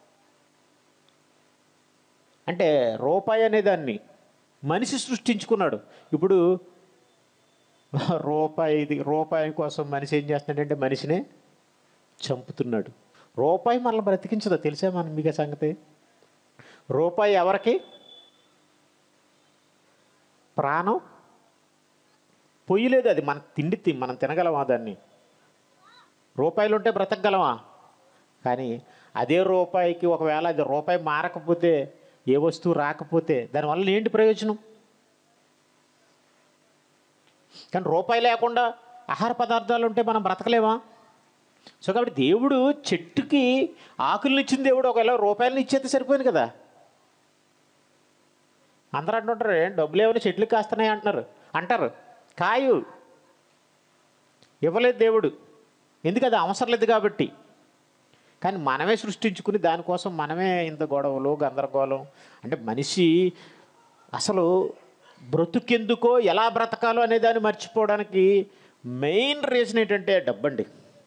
అంటే రూపాయి అనేదాన్ని మనిషి సృష్టించుకున్నాడు ఇప్పుడు రూపాయి రూపాయి కోసం మనిషి ఏం చేస్తున్నాడంటే మనిషినే చంపుతున్నాడు రూపాయి మనల్ని బ్రతికించదో తెలుసా మన మీకు ఆ సంగతి రూపాయి ఎవరికి ప్రాణం పొయ్యలేదు అది మన తిండి తి- మనం తినగలమా దాన్ని రూపాయలు ఉంటే బ్రతకగలమా కానీ అదే రూపాయికి ఒకవేళ అది రూపాయి మారకపోతే ఏ వస్తువు రాకపోతే దానివల్ల ఏంటి ప్రయోజనం కానీ రూపాయి లేకుండా ఆహార పదార్థాలు ఉంటే మనం బ్రతకలేమా సో కాబట్టి దేవుడు చెట్టుకి ఆకులను ఇచ్చిన దేవుడు ఒకవేళ రూపాయలను ఇచ్చేస్తే సరిపోయింది కదా అందరూ అంటుంటారు "ఏం డబ్బులు ఏమైనా చెట్లు కాస్తున్నాయి అంటున్నారు అంటారు కాయు ఇవ్వలేదు దేవుడు ఎందుకు అది అవసరం లేదు కాబట్టి కానీ మనమే సృష్టించుకుని దానికోసం మనమే ఇంత గొడవలు గందరగోళం అంటే మనిషి అసలు బ్రతుకెందుకో ఎలా బ్రతకాలో అనే దాన్ని మర్చిపోవడానికి మెయిన్ రీజన్ ఏంటంటే డబ్బండి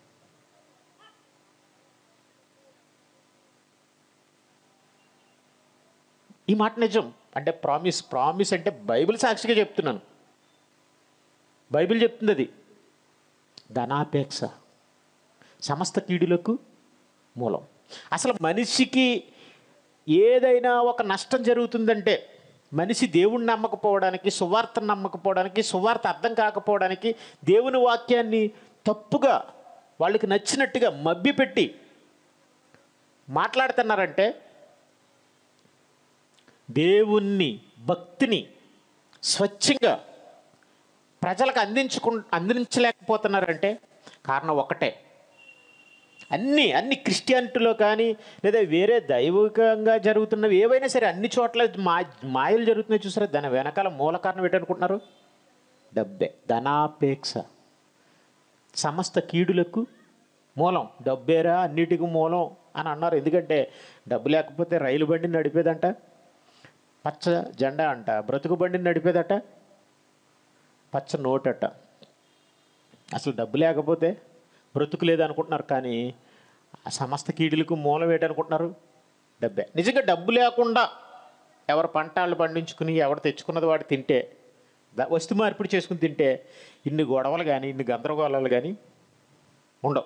ఈ మాట నిజం అంటే ప్రామిస్ ప్రామిస్ అంటే బైబిల్ సాక్షిగా చెప్తున్నాను బైబిల్ చెప్తుంది అది ధనాపేక్ష సమస్త కీడులకు మూలం అసలు మనిషికి ఏదైనా ఒక నష్టం జరుగుతుందంటే మనిషి దేవుణ్ణి నమ్మకపోవడానికి సువార్తను నమ్మకపోవడానికి సువార్త అర్థం కాకపోవడానికి దేవుని వాక్యాన్ని తప్పుగా వాళ్ళకి నచ్చినట్టుగా మభ్యపెట్టి మాట్లాడుతున్నారంటే దేవుణ్ణి భక్తిని స్వచ్ఛంగా ప్రజలకు అందించుకు అందించలేకపోతున్నారంటే కారణం ఒకటే అన్ని అన్ని క్రిస్టియానిటీలో కానీ లేదా వేరే దైవికంగా జరుగుతున్నవి ఏవైనా సరే అన్ని చోట్ల మా మాయలు జరుగుతున్నాయి చూసారా దాని వెనకాల మూల కారణం ఏంటనుకుంటున్నారు డబ్బే ధనాపేక్ష సమస్త కీడులకు మూలం డబ్బేరా అన్నిటికీ మూలం అని అన్నారు ఎందుకంటే డబ్బు లేకపోతే రైలు బండిని నడిపేదంట పచ్చ జెండా అంట బ్రతుకు బండిని నడిపేదట పచ్చ నోటట అసలు డబ్బు లేకపోతే బ్రతుకు లేదనుకుంటున్నారు కానీ ఆ సమస్త కీడులకు మూలం ఏంటనుకుంటున్నారు డబ్బే నిజంగా డబ్బు లేకుండా ఎవరు పంట వాళ్ళు పండించుకుని ఎవరు తెచ్చుకున్నది వాడు తింటే ద- వస్తు మార్పిడి చేసుకుని తింటే ఇన్ని గొడవలు కానీ ఇన్ని గందరగోళాలు కానీ ఉండవు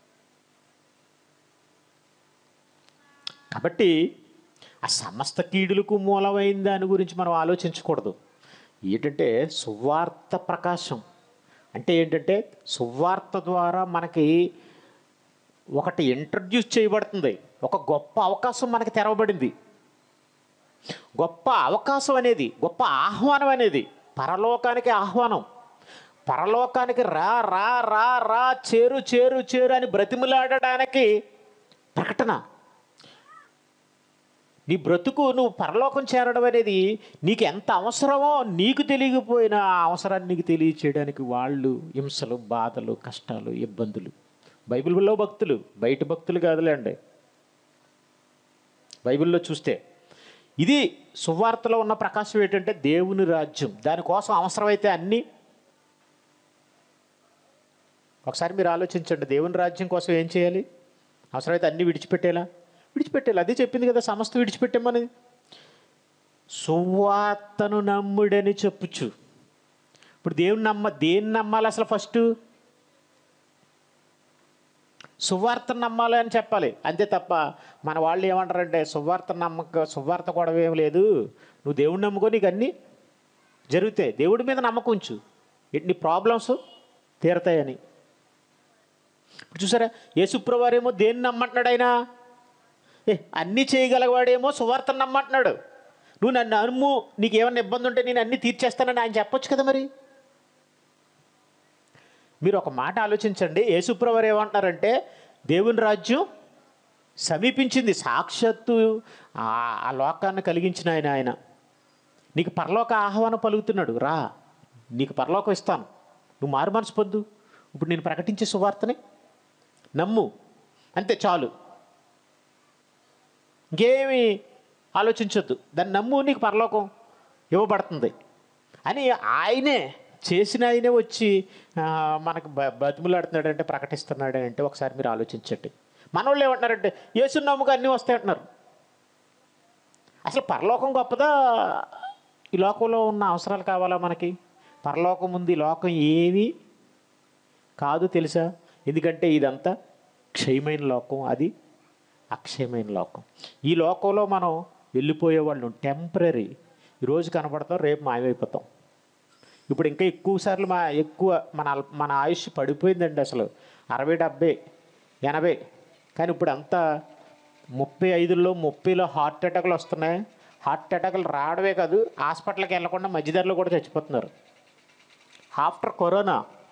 కాబట్టి ఆ సమస్త కీడులకు మూలమైన దాని గురించి మనం ఆలోచించకూడదు ఏంటంటే సువార్త ప్రకాశం అంటే ఏంటంటే సువార్త ద్వారా మనకి ఒకటి ఇంట్రడ్యూస్ చేయబడుతుంది ఒక గొప్ప అవకాశం మనకి తెరవబడింది గొప్ప అవకాశం అనేది గొప్ప ఆహ్వానం అనేది పరలోకానికి ఆహ్వానం పరలోకానికి రా రా రా రా చేరు చేరు చేరు అని బ్రతిమలాడడానికి ప్రకటన నీ బ్రతుకు నువ్వు పరలోకం చేరడం అనేది నీకు ఎంత అవసరమో నీకు తెలియకపోయినా ఆ అవసరాన్ని నీకు తెలియచేయడానికి వాళ్ళు హింసలు బాధలు కష్టాలు ఇబ్బందులు బైబిల్లో భక్తులు బయట భక్తులు కాదులేండి బైబిల్లో చూస్తే ఇది సువార్తలో ఉన్న ప్రకాశం ఏంటంటే దేవుని రాజ్యం దానికోసం అవసరమైతే అన్నీ ఒకసారి మీరు ఆలోచించండి దేవుని రాజ్యం కోసం ఏం చేయాలి అవసరమైతే అన్నీ విడిచిపెట్టేలా విడిచిపెట్టేలా అదే చెప్పింది కదా సమస్త విడిచిపెట్టామని సువార్తను నమ్ముడని చెప్పుచు ఇప్పుడు దేవుని నమ్మ దేన్ని నమ్మాలి అసలు ఫస్ట్ సువార్తను నమ్మాలి అని చెప్పాలి అంతే తప్ప మన వాళ్ళు ఏమంటారంటే సువార్త నమ్మక సువార్త కూడా ఏం లేదు నువ్వు దేవుడిని నమ్ముకో నీకు అన్నీ జరుగుతాయి దేవుడి మీద నమ్మకం ఉంచు ఎన్ని ప్రాబ్లమ్స్ తీరతాయని ఇప్పుడు చూసారా యేసుప్రవారేమో దేన్ని నమ్మంటున్నాడు ఆయన ఏ అన్నీ చేయగలవాడేమో సువార్తను నమ్మంటున్నాడు నువ్వు నన్ను నమ్ము నీకు ఏమైనా ఇబ్బంది ఉంటే నేను అన్నీ తీర్చేస్తానని ఆయన చెప్పొచ్చు కదా మరి మీరు ఒక మాట ఆలోచించండి యేసుప్రవారు ఏమంటున్నారంటే దేవుని రాజ్యం సమీపించింది సాక్షాత్తు ఆ ఆ లోకాన్ని కలిగించిన ఆయన ఆయన నీకు పరలోక ఆహ్వానం పలుకుతున్నాడు రా నీకు పరలోకం ఇస్తాను నువ్వు మారు మనసు పొద్దు ఇప్పుడు నేను ప్రకటించే సువార్తని నమ్ము అంతే చాలు ఇంకేమి ఆలోచించొద్దు దాన్ని నమ్ము నీకు పరలోకం ఇవ్వబడుతుంది అని ఆయనే చేసిన ఆయనే వచ్చి ఆ, మనకు బ బతిములాడుతున్నాడంటే ప్రకటిస్తున్నాడు అంటే ఒకసారి మీరు ఆలోచించండి మన వాళ్ళు ఏమంటున్నారంటే యేసు నమ్ముకు అన్నీ వస్తాయంటున్నారు అసలు పరలోకం గొప్పదా ఈ లోకంలో ఉన్న అవసరాలు కావాలా మనకి పరలోకం ఉంది ఈ లోకం ఏమీ కాదు తెలుసా ఎందుకంటే ఇదంతా క్షయమైన లోకం అది అక్షయమైన లోకం ఈ లోకంలో మనం వెళ్ళిపోయే వాళ్ళు టెంపరీ ఈరోజు కనపడతాం రేపు మాయమైపోతాం ఇప్పుడు ఇంకా ఎక్కువ సార్లు మా ఎక్కువ మన అల్- మన ఆయుష్ పడిపోయిందండి అసలు అరవై డెబ్బై ఎనభై కానీ ఇప్పుడు అంతా ముప్పై ఐదులో ముప్పైలో హార్ట్ అటాక్లు వస్తున్నాయి హార్ట్ అటాక్లు రావడమే కాదు హాస్పిటల్కి వెళ్ళకుండా మధ్యదారిలో కూడా చచ్చిపోతున్నారు ఆఫ్టర్ కరోనా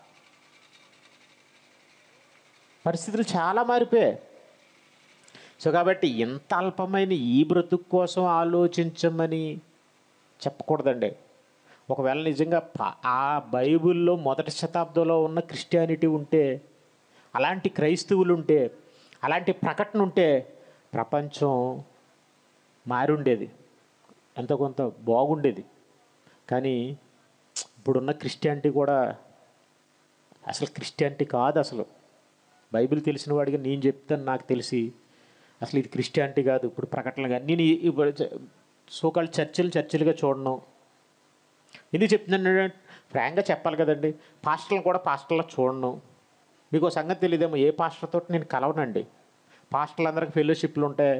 పరిస్థితులు చాలా మారిపోయాయి సో కాబట్టి ఎంత అల్పమైన ఈ బ్రతుకు కోసం ఆలోచించమని చెప్పకూడదండి ఒకవేళ నిజంగా ప- ఆ బైబిల్లో మొదటి శతాబ్దంలో ఉన్న క్రిస్టియానిటీ ఉంటే అలాంటి క్రైస్తవులు ఉంటే అలాంటి ప్రకటన ఉంటే ప్రపంచం మారుండేది ఎంతో కొంత బాగుండేది కానీ ఇప్పుడున్న క్రిస్టియానిటీ కూడా అసలు క్రిస్టియానిటీ కాదు అసలు బైబిల్ తెలిసిన వాడిగా నేను చెప్తాను నాకు తెలిసి అసలు ఇది క్రిస్టియానిటీ కాదు ఇప్పుడు ప్రకటనలు కానీ నేను ఈ- ఇప్పుడు సోకాల్ చర్చిలు చర్చిలుగా చూడను ఎందుకు చెప్తున్నాను ఫ్రాంక్గా చెప్పాలి కదండి పాస్టర్లను కూడా పాస్టర్లో చూడను మీకు ఒక సంగతి తెలియదేమో ఏ పాస్టర్తో నేను కలవనండి పాస్టర్లు అందరికి ఫెలోషిప్లు ఉంటాయి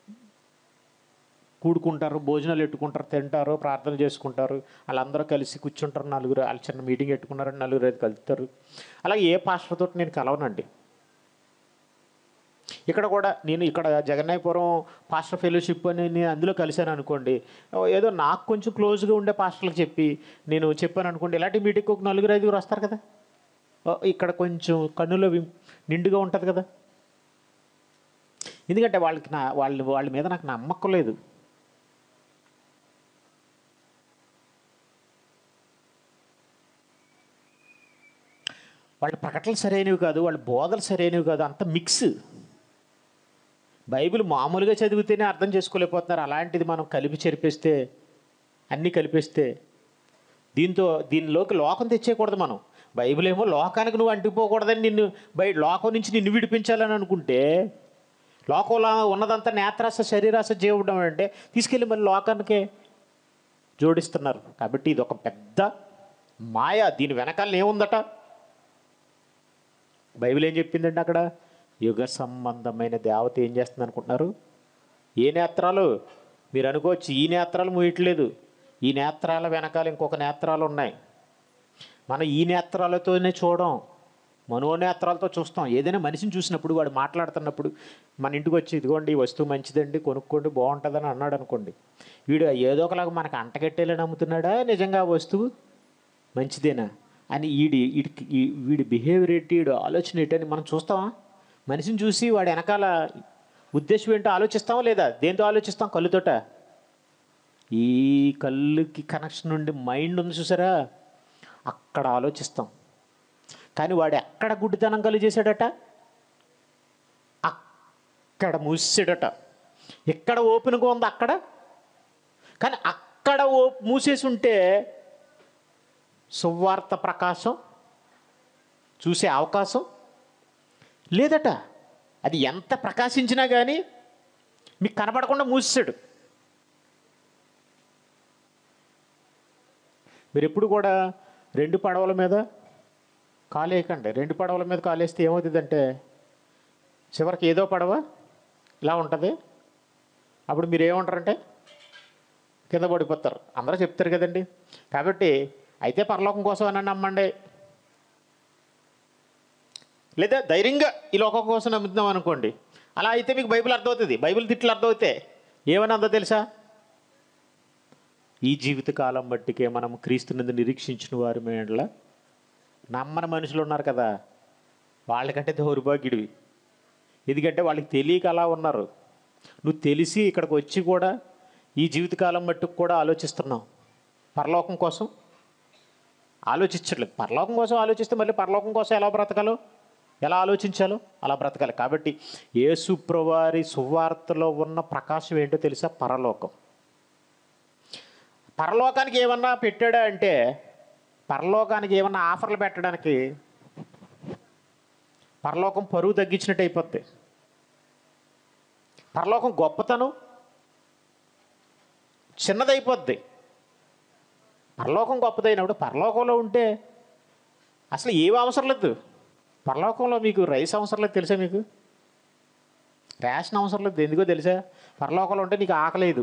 కూడుకుంటారు భోజనాలు పెట్టుకుంటారు తింటారు ప్రార్థన చేసుకుంటారు వాళ్ళందరూ కలిసి కూర్చుంటారు నలుగురు వాళ్ళు చిన్న మీటింగ్ పెట్టుకున్నారు నలుగురు ఐదు కలుస్తారు అలాగే ఏ పాస్టర్ తోటి నేను కలవనండి ఇక్కడ కూడా నేను ఇక్కడ జగన్నాయపురం పాస్టర్ ఫెలోషిప్ అని నేను అందులో కలిశాను అనుకోండి ఏదో నాకు కొంచెం క్లోజ్గా ఉండే పాస్టర్లకు చెప్పి నేను చెప్పాను అనుకోండి ఇలాంటి మీటింగ్కి ఒక నలుగురు ఐదుగురు వస్తారు కదా ఓ, ఇక్కడ కొంచెం కన్నులో విం- నిండుగా ఉంటుంది కదా ఎందుకంటే వాళ్ళకి నా వాళ్ళ వాళ్ళ మీద నాకు నమ్మకం లేదు వాళ్ళ ప్రకటనలు సరైనవి కాదు వాళ్ళ బోధలు సరైనవి కాదు అంత మిక్స్ బైబిల్ మామూలుగా చదివితేనే అర్థం చేసుకోలేకపోతున్నారు అలాంటిది మనం కలిపి చెరిపేస్తే అన్నీ కలిపేస్తే దీంతో దీనిలోకి లోకం తెచ్చేయకూడదు మనం బైబిల్ ఏమో లోకానికి నువ్వు అంటిపోకూడదని నిన్ను బయట లోకం నుంచి నిన్ను విడిపించాలని అనుకుంటే లోకంలో ఉన్నదంతా నేత్రాస శరీరాస జీవడం అంటే తీసుకెళ్ళి మళ్ళీ లోకానికే జోడిస్తున్నారు కాబట్టి ఇది ఒక పెద్ద మాయ దీని వెనకాల ఏముందట బైబిల్ ఏం చెప్పిందండి అక్కడ యుగ సంబంధమైన దేవత ఏం చేస్తుంది అనుకుంటున్నారు ఏ నేత్రాలు మీరు అనుకోవచ్చు ఈ నేత్రాలు మూయట్లేదు ఈ నేత్రాల వెనకాల ఇంకొక నేత్రాలు ఉన్నాయి మనం ఈ నేత్రాలతోనే చూడం మనోనేత్రాలతో చూస్తాం ఏదైనా మనిషిని చూసినప్పుడు వాడు మాట్లాడుతున్నప్పుడు మన ఇంటికి వచ్చి ఇదిగోండి ఈ వస్తువు మంచిదండి కొనుక్కోండి బాగుంటుందని అన్నాడు అనుకోండి వీడు ఏదో ఒకలాగా మనకు అంటగట్టేలని అమ్ముతున్నాడా నిజంగా ఆ వస్తువు మంచిదేనా అని వీడి వీడికి ఈ- వీడి బిహేవియర్ ఏంటి వీడి ఆలోచన ఏంటి అని మనం చూస్తామా మనిషిని చూసి వాడి వెనకాల ఉద్దేశం ఏంటో ఆలోచిస్తామా లేదా దేంతో ఆలోచిస్తాం కళ్ళుతోట ఈ కళ్ళుకి కనెక్షన్ నుండి మైండ్ ఉంది చూసారా అక్కడ ఆలోచిస్తాం కానీ వాడు ఎక్కడ గుడ్డితనం కలు చేశాడట అక్కడ మూసాడట ఎక్కడ ఓపెన్గా ఉంది అక్కడ కానీ అక్కడ ఓ మూసేసి ఉంటే సువార్త ప్రకాశం చూసే అవకాశం లేదట అది ఎంత ప్రకాశించినా కానీ మీకు కనపడకుండా మూసాడు మీరు ఎప్పుడు కూడా రెండు పడవల మీద కాలేయకండి రెండు పడవల మీద కాలేస్తే ఏమవుతుందంటే చివరికి ఏదో పడవ ఇలా ఉంటుంది అప్పుడు మీరు ఏమంటారంటే కింద పడిపోతారు అందరూ చెప్తారు కదండి కాబట్టి అయితే పరలోకం కోసం అని నమ్మండి లేదా ధైర్యంగా ఈ లోకం కోసం నమ్ముతున్నాం అనుకోండి అలా అయితే మీకు బైబిల్ అర్థమవుతుంది బైబిల్ తిట్లు అర్థమవుతాయి ఏమని అందో తెలుసా ఈ జీవితకాలం బట్టికే మనం క్రీస్తునందు నిరీక్షించిన వారి మేడల నమ్మని మనుషులు ఉన్నారు కదా వాళ్ళకంటే దౌర్భాగ్యుడివి ఎందుకంటే వాళ్ళకి తెలియక అలా ఉన్నారు నువ్వు తెలిసి ఇక్కడికి వచ్చి కూడా ఈ జీవితకాలం మట్టుకు కూడా ఆలోచిస్తున్నావు పరలోకం కోసం ఆలోచించట్లేదు పరలోకం కోసం ఆలోచిస్తే మళ్ళీ పరలోకం కోసం ఎలా బ్రతకాలో ఎలా ఆలోచించాలో అలా బ్రతకాలి కాబట్టి యేసు ప్రభువారి సువార్తలో ఉన్న ప్రకాశం ఏంటో తెలుసా పరలోకం పరలోకానికి ఏమన్నా పెట్టాడా అంటే పరలోకానికి ఏమన్నా ఆఫర్లు పెట్టడానికి పరలోకం పరువు తగ్గించినట్టు అయిపోద్ది పరలోకం గొప్పతనం చిన్నదైపోద్ది పరలోకం గొప్పదైనప్పుడు పరలోకంలో ఉంటే అసలు ఏం అవసరం లేదు పరలోకంలో మీకు రైస్ అవసరం లేదు తెలుసా మీకు రేషన్ అవసరం లేదు ఎందుకో తెలుసా పరలోకంలో ఉంటే నీకు ఆకలేదు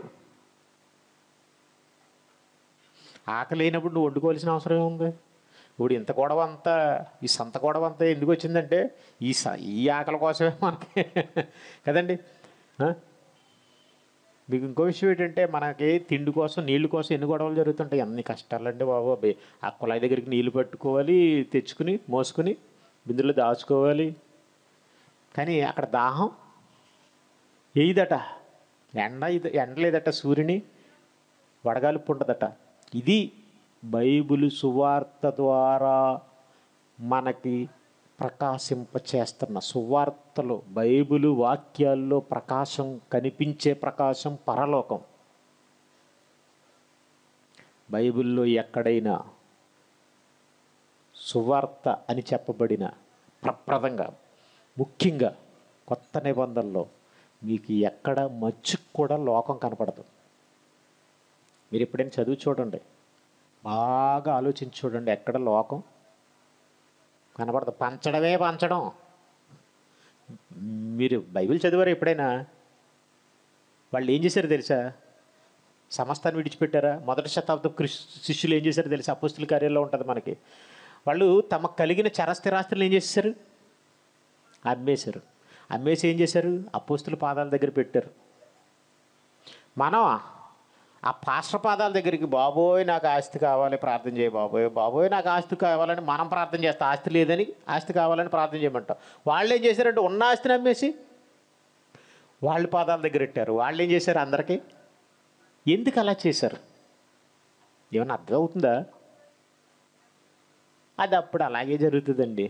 ఆకలి లేనప్పుడు నువ్వు వండుకోవాల్సిన అవసరం ఏముంది ఇప్పుడు ఇంత గొడవ అంతా ఈ సంత గొడవ అంతా ఎందుకు వచ్చిందంటే ఈ స ఈ ఆకలి కోసమే మనకి కదండి ఆ? మీకు ఇంకో విషయం ఏంటంటే మనకి తిండి కోసం నీళ్ళు కోసం ఎన్ని గొడవలు జరుగుతుంటాయి అన్ని కష్టాలండి బాబు అబ్బే ఆ కుళాయి దగ్గరికి నీళ్ళు పట్టుకోవాలి తెచ్చుకుని మోసుకుని బిందులో దాచుకోవాలి కానీ అక్కడ దాహం వేయదట ఎండ ఇది ఎండ లేదట సూర్యుని వడగాలిపు ఉండదట ఇది బైబిల్ సువార్త ద్వారా మనకి ప్రకాశింపచేస్తున్న సువార్తలో బైబిల్ వాక్యాల్లో ప్రకాశం కనిపించే ప్రకాశం పరలోకం బైబిల్లో ఎక్కడైనా సువార్త అని చెప్పబడిన ప్రప్రదంగా ముఖ్యంగా కొత్త నిబంధనలో మీకు ఎక్కడ మచ్చుకు కూడా లోకం కనపడదు మీరు ఎప్పుడైనా చదువు చూడండి బాగా ఆలోచించి చూడండి ఎక్కడ లోకం కనపడదు పంచడమే పంచడం మీరు బైబిల్ చదివారు ఎప్పుడైనా వాళ్ళు ఏం చేశారు తెలుసా సమస్తాన్ని విడిచిపెట్టారా మొదటి శతాబ్దం క్రిస్ శిష్యులు ఏం చేశారు తెలుసా అపుస్తుల కార్యాల్లో ఉంటుంది మనకి వాళ్ళు తమకు కలిగిన చరస్థిరాస్తులు ఏం చేశారు అమ్మేశారు అమ్మేసి ఏం చేశారు అపోస్తుల పాదాల దగ్గర పెట్టారు మనం ఆ పాస్టర్ పాదాల దగ్గరికి బాబోయ్ నాకు ఆస్తి కావాలి ప్రార్థన చేయ బాబోయ్ బాబోయ్ నాకు ఆస్తి కావాలని మనం ప్రార్థన చేస్తాం ఆస్తి లేదని ఆస్తి కావాలని ప్రార్థన చేయమంటాం వాళ్ళు ఏం చేశారంటే ఉన్న ఆస్తిని అమ్మేసి వాళ్ళ పాదాల దగ్గర పెట్టారు వాళ్ళు ఏం చేశారు అందరికీ ఎందుకు అలా చేశారు ఏమన్నా అర్థం అవుతుందా అది అప్పుడు అలాగే జరుగుతుందండి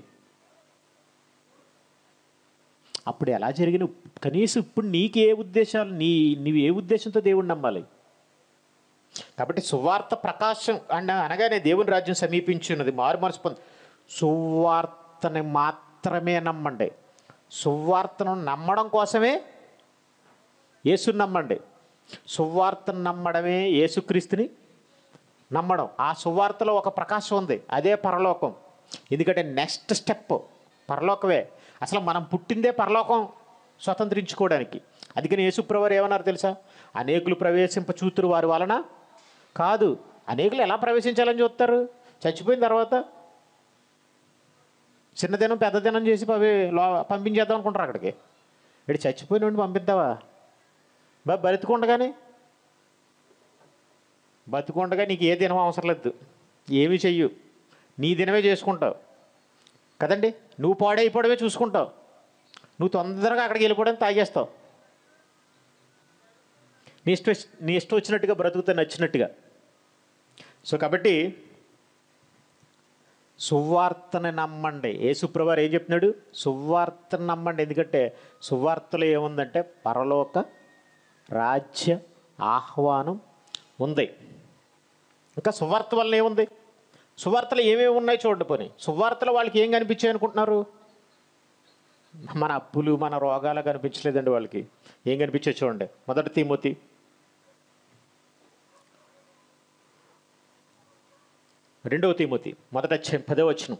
అప్పుడు ఎలా జరిగిన కనీసం ఇప్పుడు నీకు ఏ ఉద్దేశాలు నీ నీవు ఏ ఉద్దేశంతో దేవుణ్ణి నమ్మాలి కాబట్టి సువార్త ప్రకాశం అన్న అనగానే దేవుని రాజ్యం సమీపించున్నది మారు మనసు పొంది సువార్తని మాత్రమే నమ్మండి సువార్తను నమ్మడం కోసమే యేసుని నమ్మండి సువార్తను నమ్మడమే యేసుక్రీస్తుని నమ్మడం ఆ సువార్తలో ఒక ప్రకాశం ఉంది అదే పరలోకం ఎందుకంటే నెక్స్ట్ స్టెప్ పరలోకమే అసలు మనం పుట్టిందే పరలోకం స్వతంత్రించుకోవడానికి అందుకని యేసుప్రవారు ఏమన్నారు తెలుసా అనేకులు ప్రవేశింప చూతురు వారి వలన కాదు అనేకులు ఎలా ప్రవేశించాలని చూస్తారు చచ్చిపోయిన తర్వాత చిన్న దినం పెద్ద దినం చేసి పవి లో పంపించేద్దాం అనుకుంటారు అక్కడికి ఇటు చచ్చిపోయిన వాడిని పంపిద్దావా బా బతికుండగానే బతికుండగా నీకు ఏ దినం అవసరం లేదు ఏమీ చెయ్యు నీ దినమే చేసుకుంటావు కదండి నువ్వు పాడైపోవడమే చూసుకుంటావు నువ్వు తొందరగా అక్కడికి వెళ్ళిపోవడం తాగేస్తావు నీ ఇష్టం నీ ఇష్టం వచ్చినట్టుగా బ్రతుకుతా నచ్చినట్టుగా సో కాబట్టి సువార్తని నమ్మండి యేసుప్రభారు ఏం చెప్తున్నాడు సువార్తను నమ్మండి ఎందుకంటే సువార్తలో ఏముందంటే పరలోక రాజ్య ఆహ్వానం ఉంది ఇంకా సువార్త వల్ల ఏముంది సువార్తలు ఏమేమి ఉన్నాయి చూడండి పోనీ సువార్తలు వాళ్ళకి ఏం కనిపించాయి అనుకుంటున్నారు మన అప్పులు మన రోగాలు కనిపించలేదండి వాళ్ళకి ఏం కనిపించాయి చూడండి మొదటి తిమోతి రెండవ తిమోతి మొదట అధ్యాయం పదో వచనం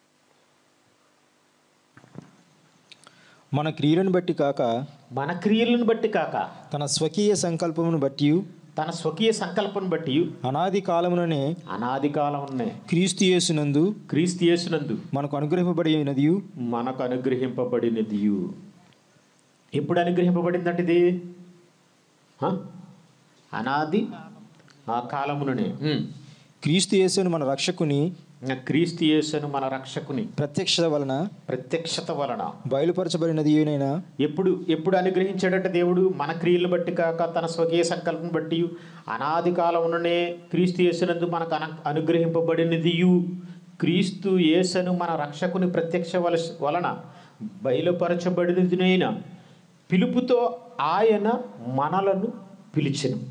మన క్రియలను బట్టి కాక మన క్రియలను బట్టి కాక తన స్వకీయ సంకల్పమును బట్టి తన స్వకీయ సంకల్పం బట్టి అనాది కాలముననే అనాది కాలం ఉన్నాయి క్రీస్తు యేసునందు క్రీస్తు యేసునందు మనకు అనుగ్రహింపబడినదియు మనకు అనుగ్రహింపబడినది ఎప్పుడు అనుగ్రహింపబడిందంటే ఇది హ? అనాది ఆ కాలముననే ఉమ్. క్రీస్తు యేసును మన రక్షకుని ఇంకా క్రీస్తు యేసును మన రక్షకుని ప్రత్యక్షత వలన ప్రత్యక్షత వలన బయలుపరచబడినదియునైనా ఎప్పుడు ఎప్పుడు అనుగ్రహించాడంటే దేవుడు మన క్రియలు బట్టి కాక తన స్వకీయ సంకల్పం బట్టి అనాది కాలముననే క్రీస్తు యేసునందు మనకు అన అనుగ్రహింపబడినదియు క్రీస్తు యేసను మన రక్షకుని ప్రత్యక్ష వలస వలన బయలుపరచబడినదినైన పిలుపుతో ఆయన మనలను పిలిచెను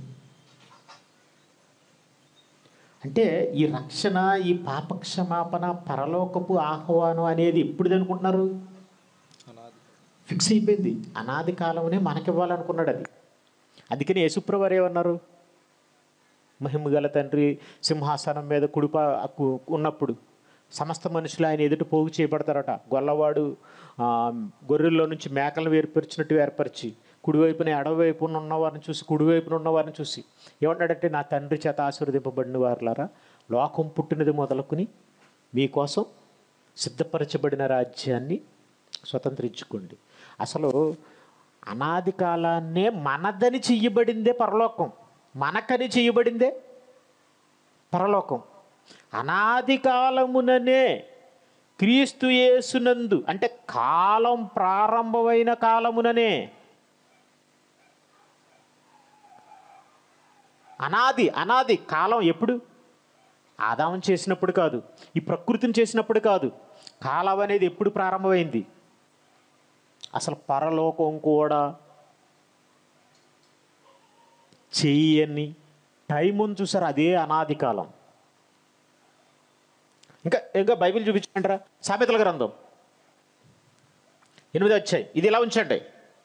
అంటే ఈ రక్షణ ఈ పాపక్షమాపణ పరలోకపు ఆహ్వానం అనేది ఎప్పుడు అనుకుంటున్నారు ఫిక్స్ అయిపోయింది అనాది కాలమునే మనకివ్వాలనుకున్నాడు అది అందుకని యేసుప్రవారు ఏమన్నారు మహిమగల తండ్రి సింహాసనం మీద కుడిప కు- ఉన్నప్పుడు సమస్త మనుషులు ఆయన ఎదుట పోగు చేయబడతారట గొల్లవాడు ఆ, గొర్రెల్లో నుంచి మేకలను వేర్పరిచినట్టు ఏర్పరిచి కుడివైపున ఎడవైపున ఉన్నవారిని చూసి కుడివైపున ఉన్నవారిని చూసి ఏమన్నాడంటే నా తండ్రి చేత ఆశీర్వదింపబడిన వారులారా లోకం పుట్టినది మొదలుకుని మీకోసం సిద్ధపరచబడిన రాజ్యాన్ని స్వతంత్రించుకోండి అసలు అనాది కాలాన్నే మనదని చెయ్యబడిందే పరలోకం మనకని చెయ్యబడిందే పరలోకం అనాది కాలముననే క్రీస్తు యేసునందు అంటే కాలం ప్రారంభమైన కాలముననే అనాది అనాది కాలం ఎప్పుడు ఆదావం చేసినప్పుడు కాదు ఈ ప్రకృతిని చేసినప్పుడు కాదు కాలం అనేది ఎప్పుడు ప్రారంభమైంది అసలు పరలోకం కూడా చెయ్యని టైం ఉంది చూసారు అదే అనాది కాలం ఇంకా ఇంకా బైబిల్ చూపించమంటారా సామెతల గ్రంథం ఎనిమిది వచ్చాయి ఇది ఇలా ఉంచండి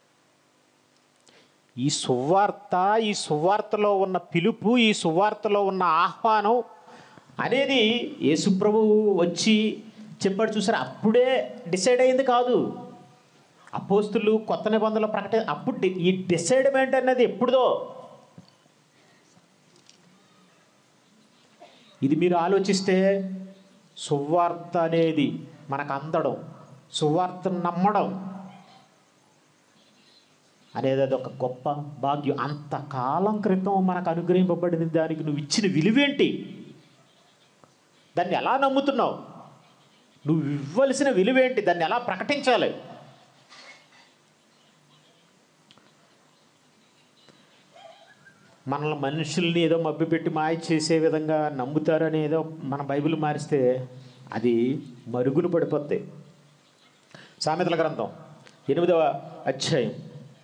ఈ సువార్త ఈ సువార్తలో ఉన్న పిలుపు ఈ సువార్తలో ఉన్న ఆహ్వానం అనేది యేసుప్రభు వచ్చి చెప్పాడు చూసారు అప్పుడే డిసైడ్ అయింది కాదు అపోస్తులు కొత్త నిబంధనలు ప్రకటి అప్పుడు డి- ఈ డిసైడ్మెంట్ అనేది ఎప్పుడుదో ఇది మీరు ఆలోచిస్తే సువార్త అనేది మనకు అందడం సువార్తను నమ్మడం అనేది అది ఒక గొప్ప భాగ్యం అంతకాలం క్రితం మనకు అనుగ్రహింపబడిన దానికి నువ్వు ఇచ్చిన విలువేంటి దాన్ని ఎలా నమ్ముతున్నావు నువ్వు ఇవ్వవలసిన విలువేంటి దాన్ని ఎలా ప్రకటించాలి మనల్ని మనుషుల్ని ఏదో మభ్యపెట్టి మాయ చేసే విధంగా నమ్ముతారని ఏదో మన బైబిల్ మారిస్తే అది మరుగున పడిపోద్ది సామెతల గ్రంథం ఎనిమిదవ అధ్యాయం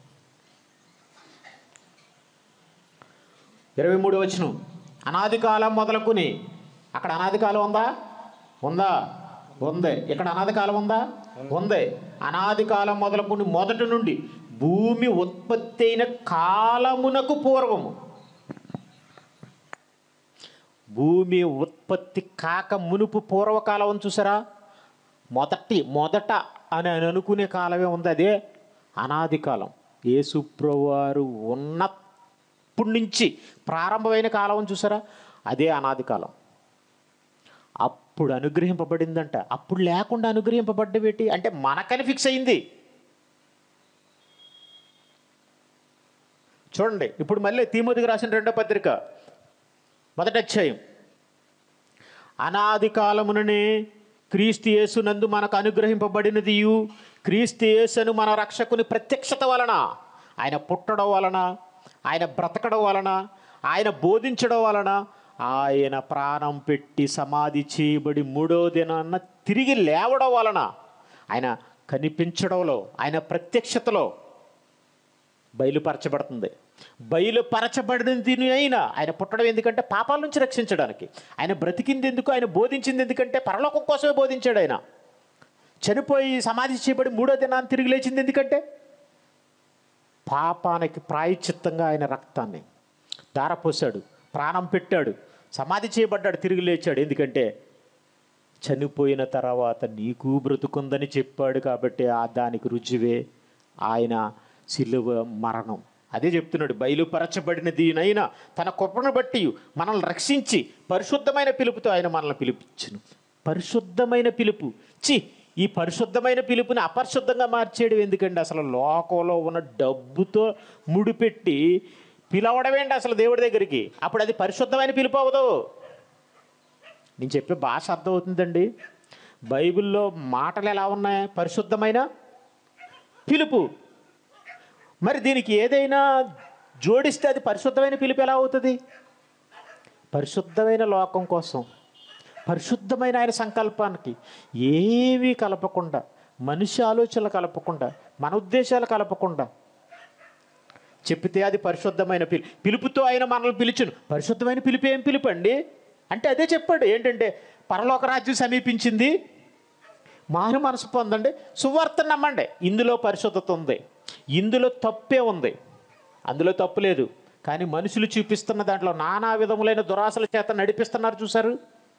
ఇరవై మూడు వచ్చిన అనాది కాలం మొదలుకుని అక్కడ అనాది కాలం ఉందా ఉందా ఉంది ఇక్కడ అనాది కాలం ఉందా ఉంది అనాది కాలం మొదలుకుని మొదటి నుండి భూమి ఉత్పత్తి అయిన కాలమునకు పూర్వము భూమి ఉత్పత్తి కాక మునుపు పూర్వకాలం ఉంది చూసారా మొదటి మొదట అని అని అనుకునే కాలమే ఉంది అదే అనాది కాలం యేసుప్రవారు ఉన్నప్పటి నుంచి ప్రారంభమైన కాలం ఉంది చూసారా అదే అనాది కాలం అప్పుడు అనుగ్రహింపబడిందంట అప్పుడు లేకుండా అనుగ్రహింపబడ్డవేటి అంటే మనకని ఫిక్స్ అయింది చూడండి ఇప్పుడు మళ్ళీ తీమోదికి రాసిన రెండో పత్రిక మొదటి అధ్యాయం అనాది కాలముననే క్రీస్తు యేసునందు మనకు అనుగ్రహింపబడినదియు క్రీస్తు యేసును మన రక్షకుని ప్రత్యక్షత వలన ఆయన పుట్టడం వలన ఆయన బ్రతకడం వలన ఆయన బోధించడం వలన ఆయన ప్రాణం పెట్టి సమాధి చేయబడి మూడో దినాన్న తిరిగి లేవడం వలన ఆయన కనిపించడంలో ఆయన ప్రత్యక్షతలో బయలుపరచబడుతుంది బయలుపరచబడినది అయినా ఆయన పుట్టడం ఎందుకంటే పాపాల నుంచి రక్షించడానికి ఆయన బ్రతికింది ఎందుకు ఆయన బోధించింది ఎందుకంటే పరలోకం కోసమే బోధించాడు ఆయన చనిపోయి సమాధి చేయబడి మూడో దినాన్ని తిరిగి లేచింది ఎందుకంటే పాపానికి ప్రాయచిత్తంగా ఆయన రక్తాన్ని దారపోసాడు ప్రాణం పెట్టాడు సమాధి చేయబడ్డాడు తిరిగి లేచాడు ఎందుకంటే చనిపోయిన తర్వాత నీకు బ్రతుకుందని చెప్పాడు కాబట్టి ఆ దానికి రుజువే ఆయన సిలువ మరణం అదే చెప్తున్నాడు బయలుపరచబడిన దీనైనా తన కృపను బట్టి మనల్ని రక్షించి పరిశుద్ధమైన పిలుపుతో ఆయన మనల్ని పిలిపించును పరిశుద్ధమైన పిలుపు చి ఈ పరిశుద్ధమైన పిలుపుని అపరిశుద్ధంగా మార్చేయడం ఎందుకండి అసలు లోకంలో ఉన్న డబ్బుతో ముడిపెట్టి పిలవడమేంటి అసలు దేవుడి దగ్గరికి అప్పుడు అది పరిశుద్ధమైన పిలుపు అవ్వదు నేను చెప్పే భాష అర్థమవుతుందండి బైబిల్లో మాటలు ఎలా ఉన్నాయి పరిశుద్ధమైన పిలుపు మరి దీనికి ఏదైనా జోడిస్తే అది పరిశుద్ధమైన పిలుపు ఎలా అవుతుంది పరిశుద్ధమైన లోకం కోసం పరిశుద్ధమైన ఆయన సంకల్పానికి ఏమీ కలపకుండా మనిషి ఆలోచనలు కలపకుండా మన ఉద్దేశాలు కలపకుండా చెప్పితే అది పరిశుద్ధమైన పిలు పిలుపుతో ఆయన మనల్ని పిలిచును పరిశుద్ధమైన పిలుపు ఏం పిలుపు అండి అంటే అదే చెప్పాడు ఏంటంటే పరలోక రాజ్యం సమీపించింది మారు మనసు పొందండి సువార్త నమ్మండి ఇందులో పరిశుద్ధత ఉంది ఇందులో తప్పే ఉంది అందులో తప్పు లేదు కానీ మనుషులు చూపిస్తున్న దాంట్లో నానా విధములైన దురాశల చేత నడిపిస్తున్నారు చూసారు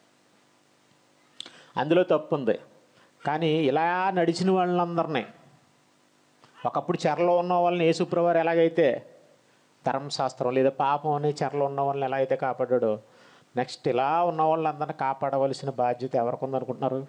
అందులో తప్పు ఉంది కానీ ఇలా నడిచిన వాళ్ళందరినీ ఒకప్పుడు చెరలో ఉన్న వాళ్ళని యేసుప్రవారు ఎలాగైతే ధర్మశాస్త్రం లేదా పాపం అనే చెరలో ఉన్న వాళ్ళని ఎలా అయితే కాపాడాడో నెక్స్ట్ ఇలా ఉన్న వాళ్ళందరినీ కాపాడవలసిన బాధ్యత ఎవరికి ఉందనుకుంటున్నారు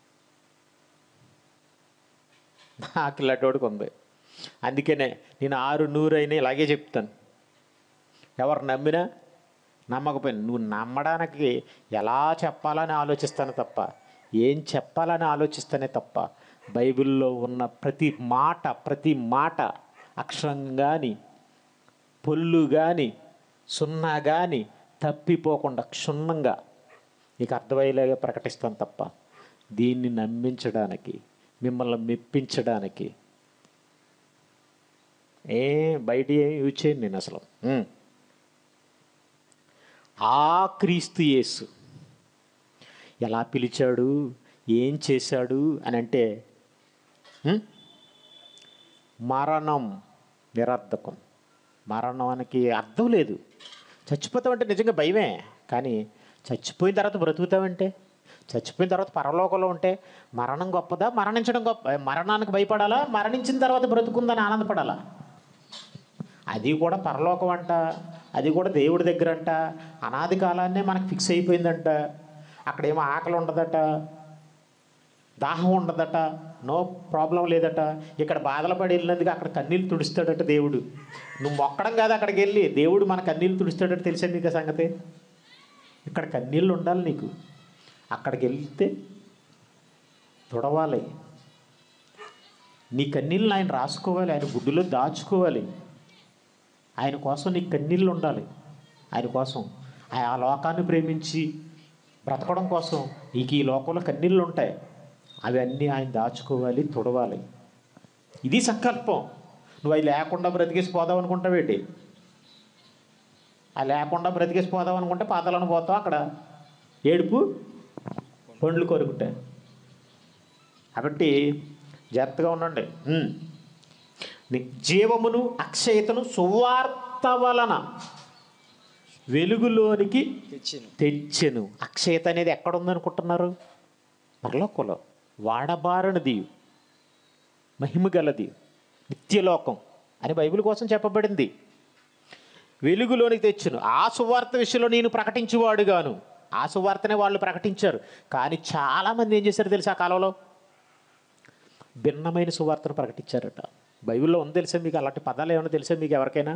నాకు ఇలాంటివాడికి ఉంది అందుకనే నేను ఆరు నూరైనా ఇలాగే చెప్తాను ఎవరు నమ్మినా నమ్మకపోయినా నువ్వు నమ్మడానికి ఎలా చెప్పాలని ఆలోచిస్తాను తప్ప ఏం చెప్పాలని ఆలోచిస్తానే తప్ప బైబిల్లో ఉన్న ప్రతి మాట ప్రతి మాట అక్షరం కానీ పొల్లు కానీ సున్నా కానీ తప్పిపోకుండా క్షుణ్ణంగా నీకు అర్థమయ్యేలాగా ప్రకటిస్తాను తప్ప దీన్ని నమ్మించడానికి మిమ్మల్ని మెప్పించడానికి ఏ బయట ఏం యూజ్ చేయను నేను అసలు ఉమ్. ఆ క్రీస్తు యేసు ఎలా పిలిచాడు ఏం చేశాడు అని అంటే ఉమ్, మరణం నిరర్ధకం మరణానికి అర్థం లేదు చచ్చిపోతామంటే నిజంగా భయమే కానీ చచ్చిపోయిన తర్వాత బ్రతుకుతామంటే చచ్చిపోయిన తర్వాత పరలోకంలో ఉంటే మరణం గొప్పదా మరణించడం గొప్ప మరణానికి భయపడాలా మరణించిన తర్వాత బ్రతుకుందని ఆనందపడాలా అది కూడా పరలోకం అంట అది కూడా దేవుడి దగ్గర అంట అనాది కాలాన్నే మనకు ఫిక్స్ అయిపోయిందంట అక్కడేమో ఆకలి ఉండదట దాహం ఉండదట నో ప్రాబ్లం లేదట ఇక్కడ బాధలు పడి వెళ్ళినందుకు అక్కడ కన్నీళ్ళు తుడుస్తాడట దేవుడు నువ్వు మొక్కడం కాదు అక్కడికి వెళ్ళి దేవుడు మన కన్నీళ్ళు తుడుస్తాడట తెలిసా మీకు ఆ సంగతి ఇక్కడ కన్నీళ్ళు ఉండాలి నీకు అక్కడికి వెళ్తే తుడవాలి నీ కన్నీళ్ళని ఆయన రాసుకోవాలి ఆయన గుడ్డులో దాచుకోవాలి ఆయన కోసం నీ కన్నీళ్ళు ఉండాలి ఆయన కోసం ఆ లోకాన్ని ప్రేమించి బ్రతకడం కోసం నీకు ఈ లోకంలో కన్నీళ్ళు ఉంటాయి అవి అన్నీ ఆయన దాచుకోవాలి తుడవాలి ఇది సంకల్పం నువ్వు అవి లేకుండా బ్రతికేసి పోదాం అనుకుంటావేటి ఆ లేకుండా బ్రతికేసి పోదాం అనుకుంటే పాతాలను పోతావు అక్కడ ఏడుపు పండ్లు కొరుకుంటాయి కాబట్టి జాగ్రత్తగా ఉండండి ఉమ్. ని- జీవమును అక్షయతను సువార్త వలన వెలుగులోనికి తెచ్చాను తెచ్చెను అక్షయత అనేది ఎక్కడ ఉందనుకుంటున్నారు పరలోకంలో వాడబారనిది మహిమ గలది నిత్యలోకం అని బైబిల్ కోసం చెప్పబడింది వెలుగులోనికి తెచ్చును ఆ సువార్త విషయంలో నేను ప్రకటించేవాడుగాను ఆ సువార్తనే వాళ్ళు ప్రకటించారు కానీ చాలామంది ఏం చేశారు తెలుసా ఆ కాలంలో భిన్నమైన సువార్తను ప్రకటించారట బైబిల్లో ఉంది తెలుసా మీకు అలాంటి పదాలు ఏమైనా తెలుసా మీకు ఎవరికైనా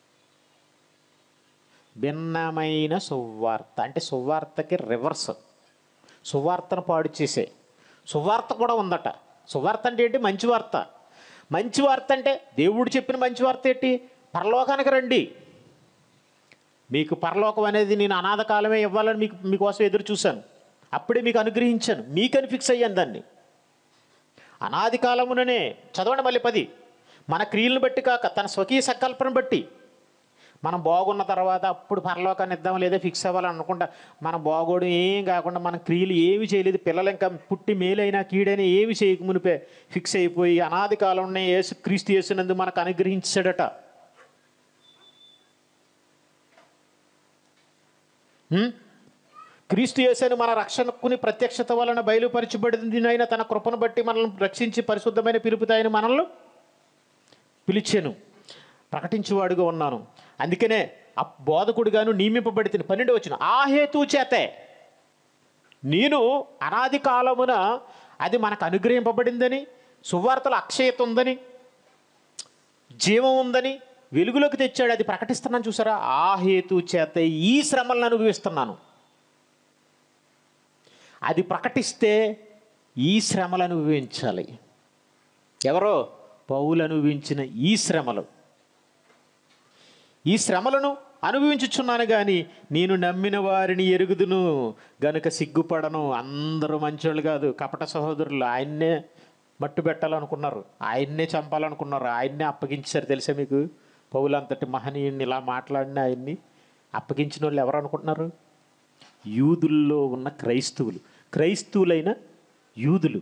భిన్నమైన సువార్త అంటే సువార్తకి రివర్స్ సువార్తను పాడు చేసే సువార్త కూడా ఉందట సువార్త అంటే ఏంటి మంచి వార్త మంచి వార్త అంటే దేవుడు చెప్పిన మంచి వార్త ఏంటి పరలోకానికి రండి మీకు పరలోకం అనేది నేను అనాథ కాలమే ఇవ్వాలని మీకు మీకోసం ఎదురు చూశాను అప్పుడే మీకు అనుగ్రహించాను మీకని ఫిక్స్ అయ్యాను దాన్ని అనాది కాలముననే చదవండి మళ్ళీ పది మన క్రియలను బట్టి కాక తన స్వకీయ సంకల్పన బట్టి మనం బాగున్న తర్వాత అప్పుడు పరలోకాన్ని ఇద్దాం లేదా ఫిక్స్ అవ్వాలని అనుకుంటా మన బాగోడు ఏం కాకుండా మన క్రియలు ఏమి చేయలేదు పిల్లలు ఇంకా పుట్టి మేలైనా కీడైనా ఏమి చేయక మునిపే ఫిక్స్ అయిపోయి అనాది కాలంలో యేసు క్రీస్తు చేసినందు మనకు అనుగ్రహించాడట హ్మ్? క్రీస్తు యేసని మన రక్షణకుని ప్రత్యక్షత వలన బయలుపరచబడింది అయిన తన కృపను బట్టి మనల్ని రక్షించి పరిశుద్ధమైన పిలుపుతాయని మనల్ని పిలిచాను ప్రకటించేవాడుగా ఉన్నాను అందుకనే ఆ బోధకుడిగాను నియమింపబడితే పన్నెండు వచ్చిన ఆ హేతు చేతే నేను అనాది కాలమున అది మనకు అనుగ్రహింపబడిందని సువార్తలో అక్షయత ఉందని జీవం ఉందని వెలుగులోకి తెచ్చాడు అది ప్రకటిస్తున్నాను చూసారా ఆ హేతు చేత ఈ శ్రమలను అనుభవిస్తున్నాను అది ప్రకటిస్తే ఈ శ్రమలు అనుభవించాలి ఎవరో పౌలు అనుభవించిన ఈ శ్రమలు ఈ శ్రమలను అనుభవించుచున్నాను కానీ నేను నమ్మిన వారిని ఎరుగుదును గనుక సిగ్గుపడను అందరూ మంచోళ్ళు కాదు కపట సహోదరులు ఆయన్నే మట్టు పెట్టాలనుకున్నారు ఆయన్నే చంపాలనుకున్నారు ఆయన్నే అప్పగించారు తెలుసా మీకు పౌలంతటి మహనీయుడిని ఇలా మాట్లాడిన ఆయన్ని అప్పగించిన వాళ్ళు ఎవరు అనుకుంటున్నారు యూదుల్లో ఉన్న క్రైస్తవులు క్రైస్తవులైన యూదులు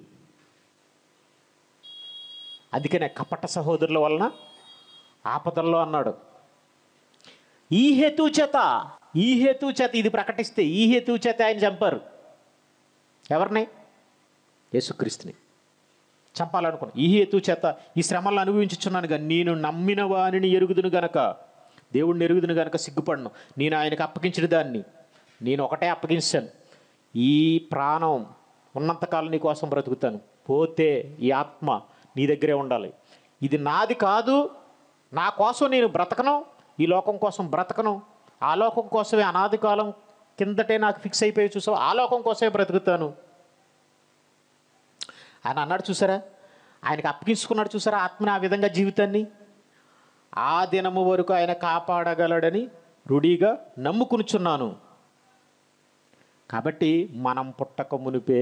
అందుకనే కపట సహోదరుల వలన ఆపదల్లో అన్నాడు ఈ హేతు చేత ఈ హేతు చేత ఇది ప్రకటిస్తే ఈ హేతు చేత ఆయన చంపారు ఎవరిని యేసుక్రీస్తుని చంపాలనుకున్నాను ఈ హేతు చేత ఈ శ్రమలను అనుభవించుచున్నాను కానీ నేను నమ్మిన వానిని ఎరుగుదును గనక దేవుడిని ఎరుగుదును గనక సిగ్గుపడను నేను ఆయనకు అప్పగించిన దాన్ని నేను ఒకటే అప్పగించాను ఈ ప్రాణం ఉన్నంతకాలం నీ కోసం బ్రతుకుతాను పోతే ఈ ఆత్మ నీ దగ్గరే ఉండాలి ఇది నాది కాదు నా కోసం నేను బ్రతకను ఈ లోకం కోసం బ్రతకను ఆ లోకం కోసమే అనాది కాలం కిందటే నాకు ఫిక్స్ అయిపోయి చూసావు ఆ లోకం కోసమే బ్రతుకుతాను ఆయన అన్నాడు చూసారా ఆయనకి అప్పగించుకున్నాడు చూసారా ఆత్మని ఆ విధంగా జీవితాన్ని ఆ దినము వరకు ఆయన కాపాడగలడని రుడిగా నమ్ముకునుచున్నాను కాబట్టి మనం పుట్టక మునిపే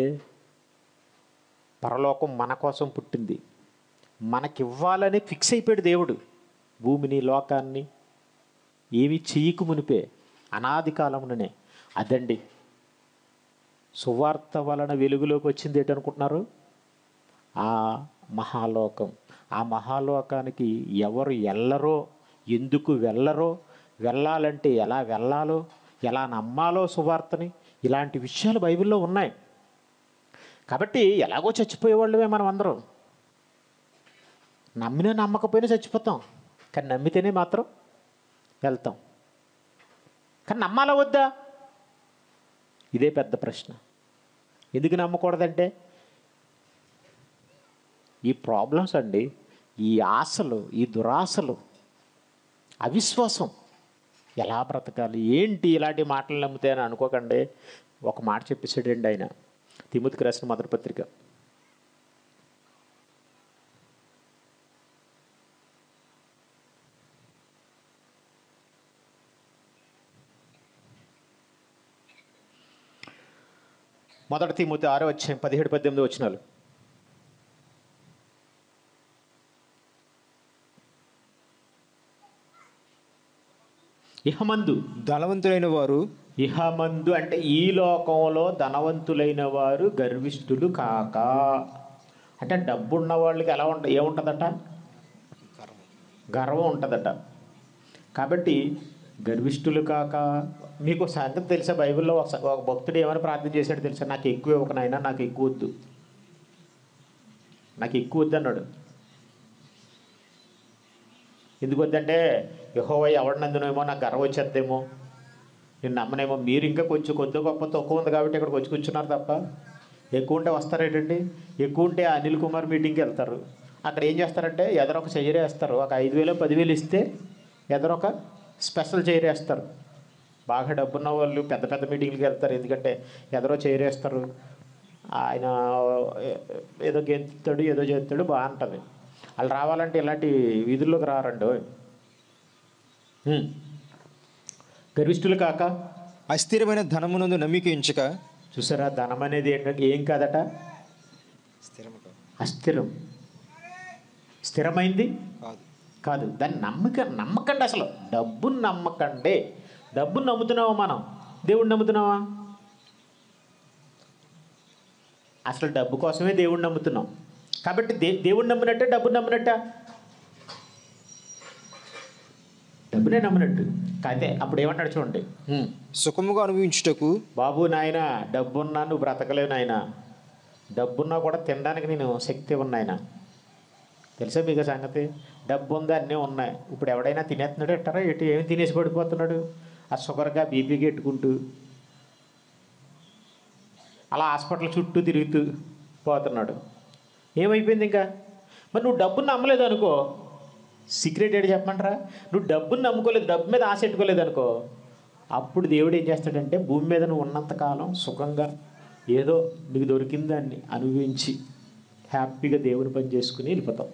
పరలోకం మన కోసం పుట్టింది మనకివ్వాలని ఫిక్స్ అయిపోయాడు దేవుడు భూమిని లోకాన్ని ఏమి చెయ్యకు మునిపే అనాది కాలముననే అదండి సువార్త వలన వెలుగులోకి వచ్చింది ఏంటనుకుంటున్నారు ఆ మహాలోకం ఆ మహాలోకానికి ఎవరు వెళ్ళరో ఎందుకు వెళ్ళరో వెళ్ళాలంటే ఎలా వెళ్ళాలో ఎలా నమ్మాలో సువార్తని ఇలాంటి విషయాలు బైబిల్లో ఉన్నాయి కాబట్టి ఎలాగో చచ్చిపోయేవాళ్ళమే మనం అందరం నమ్మినా నమ్మకపోయినా చచ్చిపోతాం కానీ నమ్మితేనే మాత్రం వెళ్తాం కానీ నమ్మాలా వద్దా ఇదే పెద్ద ప్రశ్న ఎందుకు నమ్మకూడదంటే ఈ ప్రాబ్లమ్స్ అండి ఈ ఆశలు ఈ దురాశలు అవిశ్వాసం ఎలా బ్రతకాలి ఏంటి ఇలాంటి మాటలు నమ్మితే అని అనుకోకండి ఒక మాట చెప్పేసాడండి ఆయన తిముతికి రాసిన మొదటి పత్రిక మొదటి తిమోతి ఆరో వచ్చాయి పదిహేడు పద్దెనిమిది వచ్చినాలు ఇహమందు ధనవంతులైన వారు ఇహమందు అంటే ఈ లోకంలో ధనవంతులైన వారు గర్విష్ఠులు కాక అంటే డబ్బున్న వాళ్ళకి ఎలా ఉంట ఏముంటుందట గర్వం ఉంటుందట కాబట్టి గర్విష్ఠులు కాక మీకు సంగతి తెలుసా బైబిల్లో ఒక ఒక భక్తుడు ఏమైనా ప్రార్థన చేశాడు తెలుసా నాకు ఎక్కువ ఇవ్వక నాయనా నాకు ఎక్కువ వద్దు నాకు ఎక్కువ వద్దు అన్నాడు ఎందుకు వద్దంటే యహోవ ఎవడినందునేమో నాకు గర్వం వచ్చేద్దేమో నేను నమ్మనేమో మీరు ఇంకా కొంచెం కొద్ది గొప్ప తక్కువ ఉంది కాబట్టి ఇక్కడికి వచ్చి కూర్చున్నారు తప్ప ఎక్కువ ఉంటే వస్తారేటండి ఎక్కువ ఉంటే అనిల్ కుమార్ మీటింగ్కి వెళ్తారు అక్కడ ఏం చేస్తారంటే ఎదరొక చైర్ వేస్తారు ఒక ఐదు వేలు పదివేలు ఇస్తే ఎదరొక స్పెషల్ చైర్ వేస్తారు బాగా డబ్బున్న వాళ్ళు పెద్ద పెద్ద మీటింగ్లకి వెళ్తారు ఎందుకంటే ఎదరో చైర్ వేస్తారు ఆయన ఏదో గెంతుతాడు ఏదో చేస్తాడు బాగుంటుంది వాళ్ళు రావాలంటే ఇలాంటి వీధుల్లోకి రారండి హ్మ్. గర్విష్ఠులు కాక అస్థిరమైన ధనమునందు నమ్మిక ఉంచక చూసారా ధనం అనేది ఏంటంటే ఏం కాదట అస్థిరం స్థిరమైంది కాదు కాదు దాన్ని నమ్మక నమ్మకండి అసలు డబ్బుని నమ్మకండి డబ్బుని నమ్ముతున్నావా మనం దేవుడిని నమ్ముతున్నావా అసలు డబ్బు కోసమే దేవుడిని నమ్ముతున్నాం కాబట్టి దే దేవుడిని నమ్మినట్టే డబ్బుని నమ్మినట్ట డబ్బునే నమ్మినట్టు అయితే అప్పుడు ఏమంటాడు చూడండి హ్మ్. సుఖముగా అనుభవించుటకు బాబు నాయన డబ్బున్నా నువ్వు బ్రతకలేవు నాయన డబ్బున్నా కూడా తినడానికి నేను శక్తి ఉన్నాయన తెలుసా మీకు సంగతి డబ్బు ఉంది అన్నీ ఉన్నాయి ఇప్పుడు ఎవడైనా తినేస్తున్నాడు ఎట్టారా ఎటు ఏమి తినేసి పడిపోతున్నాడు ఆ షుగర్గా బీపీకి ఎట్టుకుంటూ అలా హాస్పిటల్ చుట్టూ తిరుగుతూ పోతున్నాడు ఏమైపోయింది ఇంకా మరి నువ్వు డబ్బుని నమ్మలేదు అనుకో సీక్రెట్ ఏంటి చెప్పమంటారా నువ్వు డబ్బుని నమ్ముకోలేదు డబ్బు మీద ఆశ పెట్టుకోలేదు అనుకో అప్పుడు దేవుడు ఏం చేస్తాడంటే భూమి మీద నువ్వు ఉన్నంతకాలం సుఖంగా ఏదో నీకు దొరికిన దాన్ని అనుభవించి హ్యాపీగా దేవుని పని చేసుకుని వెళ్ళిపోతావు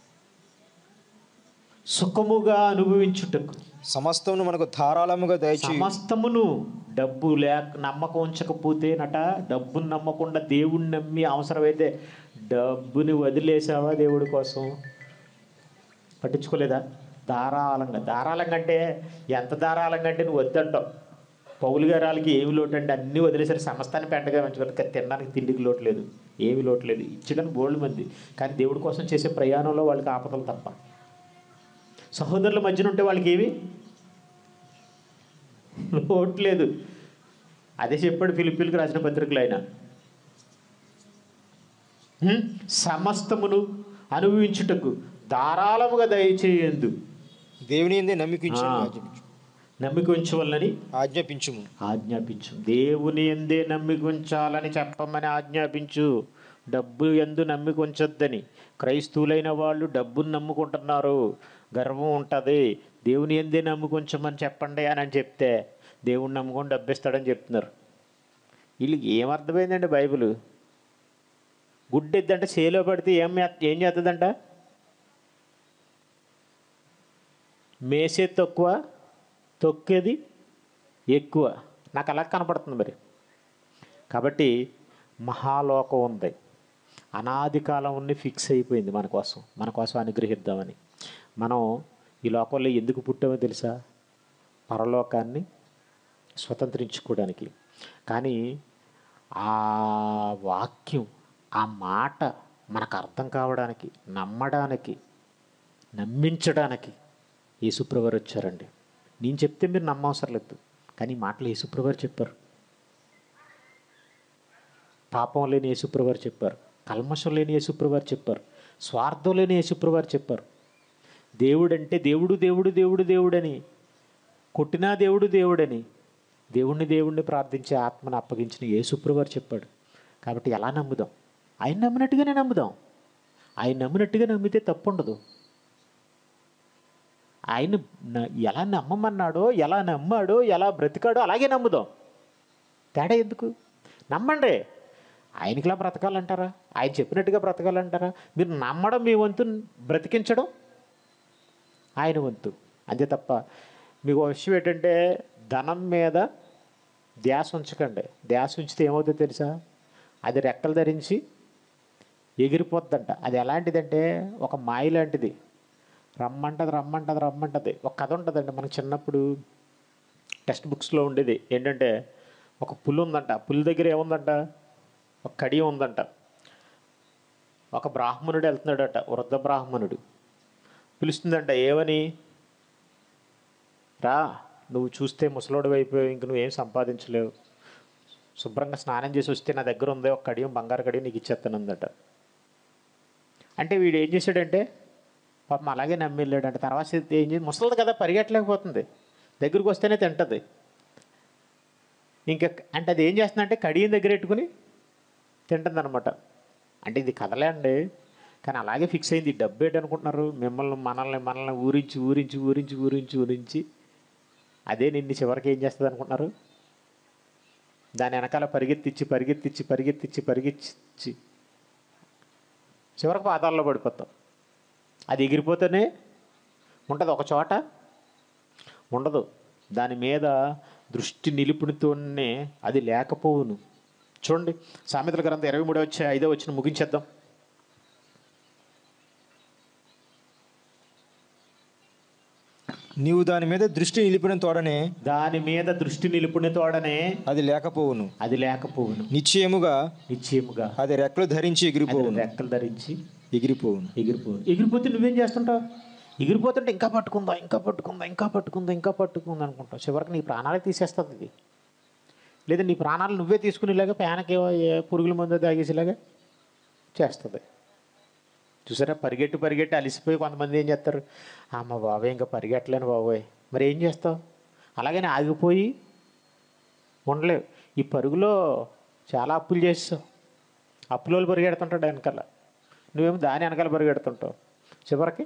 సుఖముగా అనుభవించుటకు సమస్తమును మనకు ధారాళముగా దయచేయి సమస్తమును డబ్బు లేక నమ్మకం ఉంచకపోతే నట డబ్బుని నమ్మకుండా దేవుణ్ణి నమ్మి అవసరమైతే డబ్బుని వదిలేసావా దేవుడి కోసం పట్టించుకోలేదా ధారాళంగా ధారాళంగా అంటే ఎంత ధారాళంగా అంటే నువ్వు వద్దంటావు పౌలు గారు వాళ్ళకి ఏమి లోటు అంటే అన్నీ వదిలేసరి సమస్తాన్ని పెంటగా ఉంచుకోవాలి కానీ తినడానికి తిండికి లోటు లేదు ఏమి లోటు లేదు ఇచ్చడానికి బోల్డ్ మంది కానీ దేవుడి కోసం చేసే ప్రయాణంలో వాళ్ళకి ఆపదలు తప్ప సహోదరుల మధ్యన ఉంటే వాళ్ళకి ఏమి లోటు లేదు అదే చెప్పాడు ఫిలిపిన్కి రాసిన పత్రికలు ఆయన హ్మ్? సమస్తమును అనుభవించుటకు ధారాళముగా దయచేయందు దేవుని ఎందే నమ్మిక ఉంచి ఆ. ఆజ్ఞాపించు. నమ్మిక ఉంచవలనని ఆజ్ఞాపించుము ఆజ్ఞాపించు దేవుని ఎందే నమ్మిక ఉంచాలని చెప్పమని ఆజ్ఞాపించు డబ్బు ఎందు నమ్మిక ఉంచొద్దని క్రైస్తవులైన వాళ్ళు డబ్బును నమ్ముకుంటున్నారు గర్వం ఉంటుంది దేవుని ఎందే నమ్మిక ఉంచమని చెప్పండి అని అని చెప్తే దేవుని నమ్ముకొని డబ్బు ఇస్తాడని చెప్తున్నారు వీళ్ళకి ఏమర్థమైందండి బైబిల్ గుడ్డు ఎద్దంటే చేలో పడితే ఏం చేస్త- ఏం చేస్తుందంట మేసే తక్కువ తొక్కేది ఎక్కువ నాకు అలా కనపడుతుంది మరి కాబట్టి మహాలోకం ఉంది అనాది కాలం ఉండి ఫిక్స్ అయిపోయింది మన కోసం మన కోసం అనుగ్రహిద్దామని మనం ఈ లోకంలో ఎందుకు పుట్టామో తెలుసా పరలోకాన్ని స్వతంత్రించుకోవడానికి కానీ ఆ వాక్యం ఆ మాట మనకు అర్థం కావడానికి నమ్మడానికి నమ్మించడానికి యేసుప్రభువారు వచ్చారండి నేను చెప్తే మీరు నమ్మవసరం లేదు కానీ ఈ మాటలు యేసుప్రభువారు చెప్పారు పాపం లేని యేసుప్రభువారు చెప్పారు కల్మషం లేని యేసుప్రభువారు చెప్పారు స్వార్థం లేని యేసుప్రభువారు చెప్పారు దేవుడంటే దేవుడు దేవుడు దేవుడు దేవుడని కొట్టినా దేవుడు దేవుడని దేవుణ్ణి దేవుణ్ణి ప్రార్థించే ఆత్మను అప్పగించిన యేసుప్రభువారు చెప్పాడు కాబట్టి ఎలా నమ్ముదాం ఆయన నమ్మినట్టుగానే నమ్ముదాం ఆయన నమ్మినట్టుగా నమ్మితే తప్పు ఉండదు ఆయన న- ఎలా నమ్మమన్నాడో ఎలా నమ్మాడో ఎలా బ్రతికాడో అలాగే నమ్ముదాం తేడా ఎందుకు నమ్మండి ఆయనకిలా బ్రతకాలంటారా ఆయన చెప్పినట్టుగా బ్రతకాలంటారా మీరు నమ్మడం మీ వంతు బ్రతికించడం ఆయన వంతు అంతే తప్ప మీకు ఒక విషయం ఏంటంటే ధనం మీద ధ్యాస ఉంచకండి ధ్యాస ఉంచితే ఏమవుతుందో తెలుసా అది రెక్కలు ధరించి ఎగిరిపోద్దంట అది ఎలాంటిదంటే ఒక మాయ లాంటిది రమ్మంటది రమ్మంటది రమ్మంటది ఒక కథ ఉంటుందండి మనకు చిన్నప్పుడు టెక్స్ట్ బుక్స్లో ఉండేది ఏంటంటే ఒక పులి ఉందంట పులి దగ్గర ఏముందంట ఒక కడియం ఉందంట ఒక బ్రాహ్మణుడు వెళ్తున్నాడట వృద్ధ బ్రాహ్మణుడు పిలుస్తుందంట ఏమని రా నువ్వు చూస్తే ముసలోడు అయిపోయావు ఇంక నువ్వేం సంపాదించలేవు శుభ్రంగా స్నానం చేసి వస్తే నా దగ్గర ఉంది ఒక కడియం బంగారు కడియం నీకు ఇచ్చేస్తానందట అంటే వీడు ఏం చేశాడంటే పాపం అలాగే నమ్మి వెళ్ళాడంట తర్వాత ఏం చేసి ముసలిది కదా పరిగెట్టలేకపోతుంది దగ్గరికి వస్తేనే తింటది ఇంకా అంటే అది ఏం చేస్తుందంటే కడియం దగ్గర పెట్టుకుని తింటుంది అనమాట అంటే ఇది కథలే అండి కానీ అలాగే ఫిక్స్ అయింది ఈ డబ్బు ఏంటనుకుంటున్నారు మిమ్మల్ని మనల్ని మనల్ని ఊరించి ఊరించి ఊరించి ఊరించి ఊరించి అదే నిన్ను చివరికి ఏం చేస్తుంది అనుకుంటున్నారు దాని వెనకాల పరిగెత్తిచ్చి పరిగెత్తిచ్చి పరిగెత్తిచ్చి పరిగెత్తిచ్చి చివరికి పాదాల్లో పడిపోతాం అది ఎగిరిపోతేనే ఉంటుంది ఒక చోట ఉండదు దాని మీద దృష్టి నిలుపునితోనే అది లేకపోవును చూడండి సామెతల గ్రంథం ఇరవై మూడో వచ్చే ఐదో వచ్చిన ముగించేద్దాం నీవు దాని మీద దృష్టి నిలిపిన తోడనే దాని మీద దృష్టి నిలుపుని తోడనే అది లేకపోవును అది లేకపోవును నిశ్చయముగా నిశ్చయముగా అది రెక్కలు ధరించి అది ఎగిరిపోవును రెక్కలు ధరించి ఎగిరిపోవును ఎగిరిపో ఎగిరిపోతే నువ్వేం చేస్తుంటావు ఎగిరిపోతుంటే ఇంకా పట్టుకుందా ఇంకా పట్టుకుందా ఇంకా పట్టుకుందా ఇంకా పట్టుకుందా అనుకుంటావు చివరికి నీ ప్రాణాలే తీసేస్తుంది ఇది లేదా నీ ప్రాణాలు నువ్వే తీసుకునేలాగా ప్యానకి పురుగుల మందు తాగేసేలాగా చేస్తుంది చూసారా పరిగెట్టి పరిగెట్టి అలిసిపోయి కొంతమంది ఏం చేస్తారు అమ్మ బాబాయ్ ఇంకా పరిగెట్టలేను బాబోయ్ మరి ఏం చేస్తావు అలాగని ఆగిపోయి ఉండలేవు ఈ పరుగులో చాలా అప్పులు చేస్తావు అప్పులో పరిగెడుతుంటాడు వెనకాల నువ్వేమో దాని వెనకాల పరిగెడుతుంటావు చివరికి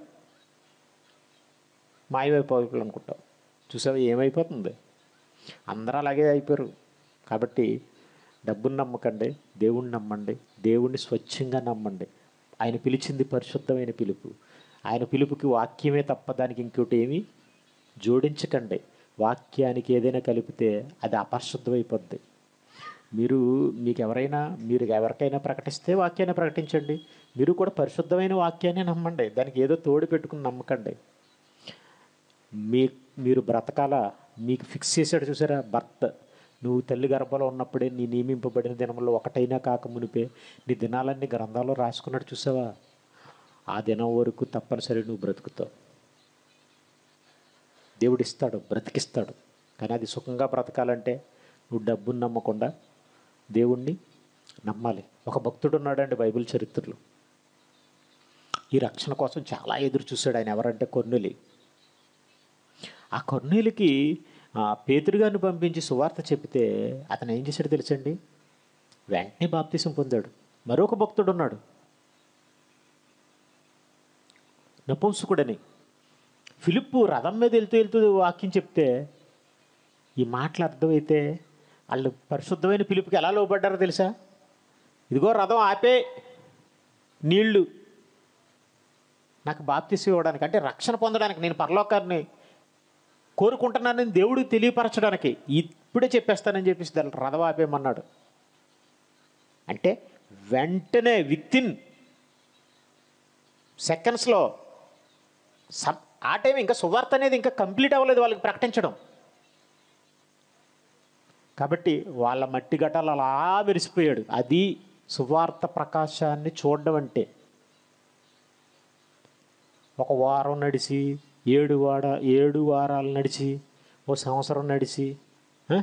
మాయమైపోవాలి అనుకుంటావు చూసావా ఏమైపోతుంది అందరూ అలాగే అయిపోయారు కాబట్టి డబ్బుని నమ్మకండి దేవుణ్ణి నమ్మండి దేవుణ్ణి స్వచ్ఛంగా నమ్మండి ఆయన పిలిచింది పరిశుద్ధమైన పిలుపు ఆయన పిలుపుకి వాక్యమే తప్ప దానికి ఇంకోటి ఏమీ జోడించకండి వాక్యానికి ఏదైనా కలిపితే అది అపరిశుద్ధమైపోద్ది మీరు మీకు ఎవరైనా మీరు ఎవరికైనా ప్రకటిస్తే వాక్యాన్ని ప్రకటించండి మీరు కూడా పరిశుద్ధమైన వాక్యాన్ని నమ్మండి దానికి ఏదో తోడు పెట్టుకుని నమ్మకండి మీ మీరు బ్రతకాల మీకు ఫిక్స్ చేశాడు చూసారా భర్త నువ్వు తల్లి గర్భంలో ఉన్నప్పుడే నీ నియమింపబడిన దినంలో ఒకటైనా కాక మునిపే నీ దినాలన్నీ గ్రంథాల్లో రాసుకున్నాడు చూసావా ఆ దినం వరకు తప్పనిసరి నువ్వు బ్రతుకుతావు దేవుడు ఇస్తాడు బ్రతికిస్తాడు కానీ అది సుఖంగా బ్రతకాలంటే నువ్వు డబ్బుని నమ్మకుండా దేవుణ్ణి నమ్మాలి ఒక భక్తుడు ఉన్నాడండి బైబిల్ చరిత్రలో ఈ రక్షణ కోసం చాలా ఎదురు చూశాడు ఆయన ఎవరంటే కొర్నెలి ఆ కొర్నీలకి పేతురు గారిని పంపించి సువార్త చెప్తే అతను ఏం చేశాడు తెలుసండి వెంటనే బాప్తీసం పొందాడు మరొక భక్తుడు ఉన్నాడు నపుంసకుడని ఫిలిప్పు రథం మీద వెళ్తూ వెళ్తూ వాక్యం చెప్తే ఈ మాటలు అర్థమైతే వాళ్ళు పరిశుద్ధమైన పిలుపుకి ఎలా లోబడ్డారో తెలుసా ఇదిగో రథం ఆపే నీళ్లు నాకు బాప్తీసం ఇవ్వడానికి అంటే రక్షణ పొందడానికి నేను పరలోకాన్ని కోరుకుంటున్నానని దేవుడికి తెలియపరచడానికి ఇప్పుడే చెప్పేస్తానని చెప్పేసి దాని రథం ఆపేయమన్నాడు అంటే వెంటనే విత్ ఇన్ సెకండ్స్లో సబ్ ఆ టైం ఇంకా సువార్త అనేది ఇంకా కంప్లీట్ అవ్వలేదు వాళ్ళకి ప్రకటించడం కాబట్టి వాళ్ళ మట్టి గటాలు అలా మెరిసిపోయాడు అది సువార్త ప్రకాశాన్ని చూడడం అంటే ఒక వారం నడిచి ఏడు వాడ ఏడు వారాలు నడిచి ఓ సంవత్సరం నడిచి ఆ?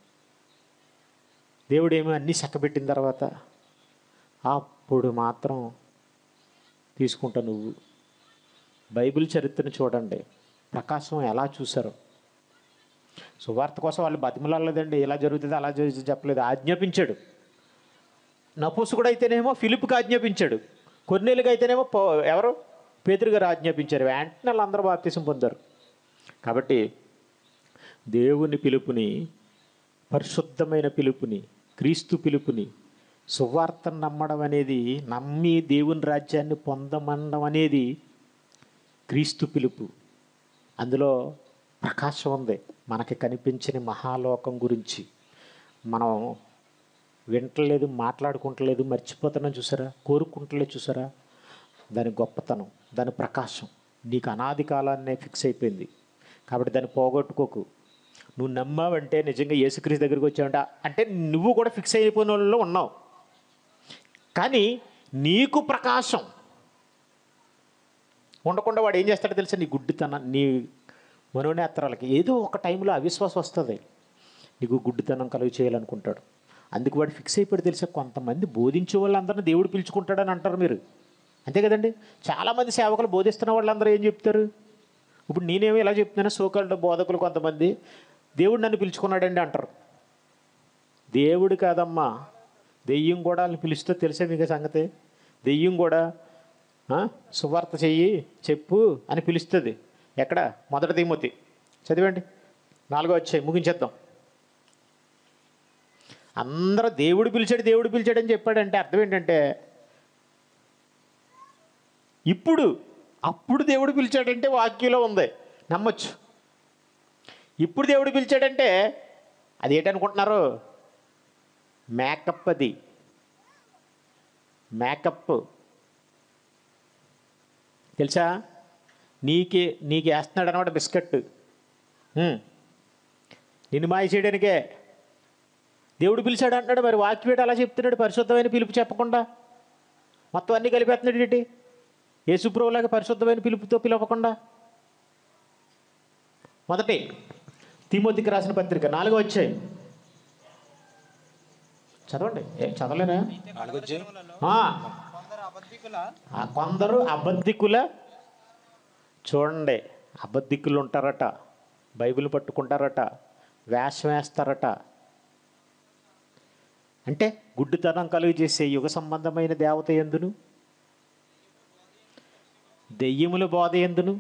దేవుడేమో అన్నీ చక్కబెట్టిన తర్వాత అప్పుడు మాత్రం తీసుకుంటా నువ్వు బైబిల్ చరిత్రను చూడండి ప్రకాశం ఎలా చూశారు సువార్త కోసం వాళ్ళు బతిమలాడలేదండి ఇలా జరుగుతుంది అలా జరుగుతుంది చెప్పలేదు ఆజ్ఞాపించాడు నపుసుకుడు అయితేనేమో ఫిలిప్కి ఆజ్ఞాపించాడు కొన్నేళ్ళకి అయితేనేమో పో ఎవరు పేతురు గారు ఆజ్ఞాపించారు వెంటనే వాళ్ళందరూ బాప్తీసం పొందారు కాబట్టి దేవుని పిలుపుని పరిశుద్ధమైన పిలుపుని క్రీస్తు పిలుపుని సువార్తను నమ్మడం అనేది నమ్మి దేవుని రాజ్యాన్ని పొందమనడం అనేది క్రీస్తు పిలుపు అందులో ప్రకాశం ఉంది మనకి కనిపించని మహాలోకం గురించి మనం వింటలేదు మాట్లాడుకుంటలేదు మర్చిపోతున్నాం చూసారా కోరుకుంటలేదు చూసారా దాని గొప్పతనం దాని ప్రకాశం నీకు అనాది కాలాన్నే ఫిక్స్ అయిపోయింది కాబట్టి దాన్ని పోగొట్టుకోకు నువ్వు నమ్మావంటే నిజంగా యేసుక్రీస్తు దగ్గరికి వచ్చావంటే అంటే నువ్వు కూడా ఫిక్స్ అయిపోయిన వాళ్ళలో ఉన్నావు కానీ నీకు ప్రకాశం ఉండకుండా వాడు ఏం చేస్తాడో తెలుసా నీ గుడ్డితనం నీ మనోనేత్రాలకి ఏదో ఒక టైంలో అవిశ్వాసం వస్తుంది నీకు గుడ్డితనం కలుగు చేయాలనుకుంటాడు అందుకు వాడు ఫిక్స్ అయిపోయాడు తెలుసా కొంతమంది బోధించే వాళ్ళందరినీ దేవుడు పిలుచుకుంటాడని అంటారు మీరు అంతే కదండి చాలామంది సేవకులు బోధిస్తున్న వాళ్ళందరూ ఏం చెప్తారు ఇప్పుడు నేనేమో ఇలా చెప్తున్నాను సోకల్డ్ బోధకులు కొంతమంది దేవుడు నన్ను పిలుచుకున్నాడండి అంటారు దేవుడు కాదమ్మా దెయ్యం కూడా వాళ్ళని పిలుస్తే తెలిసే మీకు ఆ సంగతి దెయ్యం కూడా ఆ, సువార్త చెయ్యి చెప్పు అని పిలుస్తుంది ఎక్కడ మొదటి తిమ్మతి చదివండి నాలుగో వచ్చాయి ముగించేద్దాం అందరూ దేవుడు పిలిచాడు దేవుడు పిలిచాడని చెప్పాడంటే అర్థం ఏంటంటే ఇప్పుడు అప్పుడు దేవుడు పిలిచాడంటే వాక్యంలో ఉంది నమ్మొచ్చు ఇప్పుడు దేవుడు పిలిచాడంటే అది ఏంటనుకుంటున్నారు మేకప్ అది మేకప్ తెలుసా నీకే నీకు వేస్తున్నాడు అనమాట బిస్కెట్ ఉమ్. నిన్ను మాయ చేయడానికే దేవుడు పిలిచాడు అంటున్నాడు మరి వాక్యవేట అలా చెప్తున్నాడు పరిశుద్ధమైన పిలుపు చెప్పకుండా మొత్తం అన్నీ కలిపేస్తున్నాడు ఏంటి యేసుప్రభులాగా పరిశుద్ధమైన పిలుపుతో పిలవకుండా మొదటి తిమోతికి రాసిన పత్రిక నాలుగో వచ్చాయి చదవండి ఏ చదవలేనా నాలుగో అధ్యాయం. ఆ, కొందరు అబద్ధికుల ఆ కొందరు అబద్ధికుల చూడండి అబద్ధికులు ఉంటారట బైబిల్ పట్టుకుంటారట వేషం వేస్తారట అంటే గుడ్డితనం కలుగు చేసే యుగ సంబంధమైన దేవత ఎందును దెయ్యముల బోధ ఎందును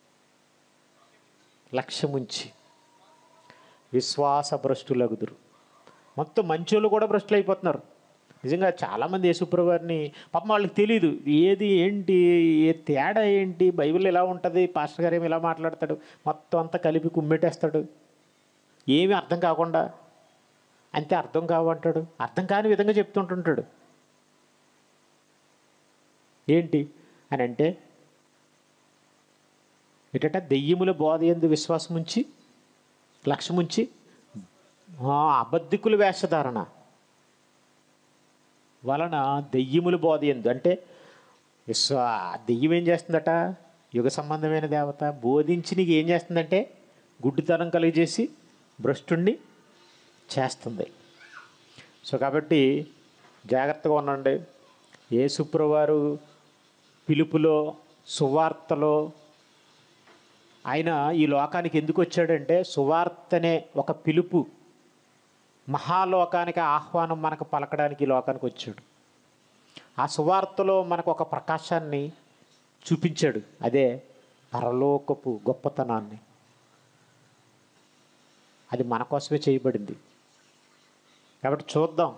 లక్ష్యముంచి విశ్వాస భ్రష్టులగుదురు మొత్తం మంచోళ్ళు కూడా భ్రష్టులు అయిపోతున్నారు నిజంగా చాలామంది యేసుప్రభు వారిని పాపం వాళ్ళకి తెలియదు ఏది ఏంటి ఏ తేడా ఏంటి బైబిల్ ఎలా ఉంటుంది పాస్టర్ గారు ఏమి ఇలా మాట్లాడతాడు మొత్తం అంతా కలిపి కుమ్మెట్టేస్తాడు ఏమీ అర్థం కాకుండా అంతే అర్థం కావంటాడు అర్థం కాని విధంగా చెప్తుంటుంటాడు ఏంటి అని అంటే ఏంటంటే దెయ్యముల బోధ ఎందు విశ్వాసం ఉంచి లక్ష్యం ఉంచి ఆ, అబద్ధికుల వేషధారణ వలన దెయ్యములు బోధ ఎందు అంటే విశ్వ దెయ్యం ఏం చేస్తుందట యుగ సంబంధమైన దేవత బోధించి నీకు ఏం చేస్తుందంటే గుడ్డితనం కలిగజేసి భ్రష్టుణ్ణి చేస్తుంది సో కాబట్టి జాగ్రత్తగా ఉండండి యేసుప్రవారు పిలుపులో సువార్తలో ఆయన ఈ లోకానికి ఎందుకు వచ్చాడంటే సువార్తనే ఒక పిలుపు మహాలోకానికి ఆహ్వానం మనకు పలకడానికి ఈ లోకానికి వచ్చాడు ఆ సువార్తలో మనకు ఒక ప్రకాశాన్ని చూపించాడు అదే పరలోకపు గొప్పతనాన్ని అది మన కోసమే చేయబడింది కాబట్టి చూద్దాం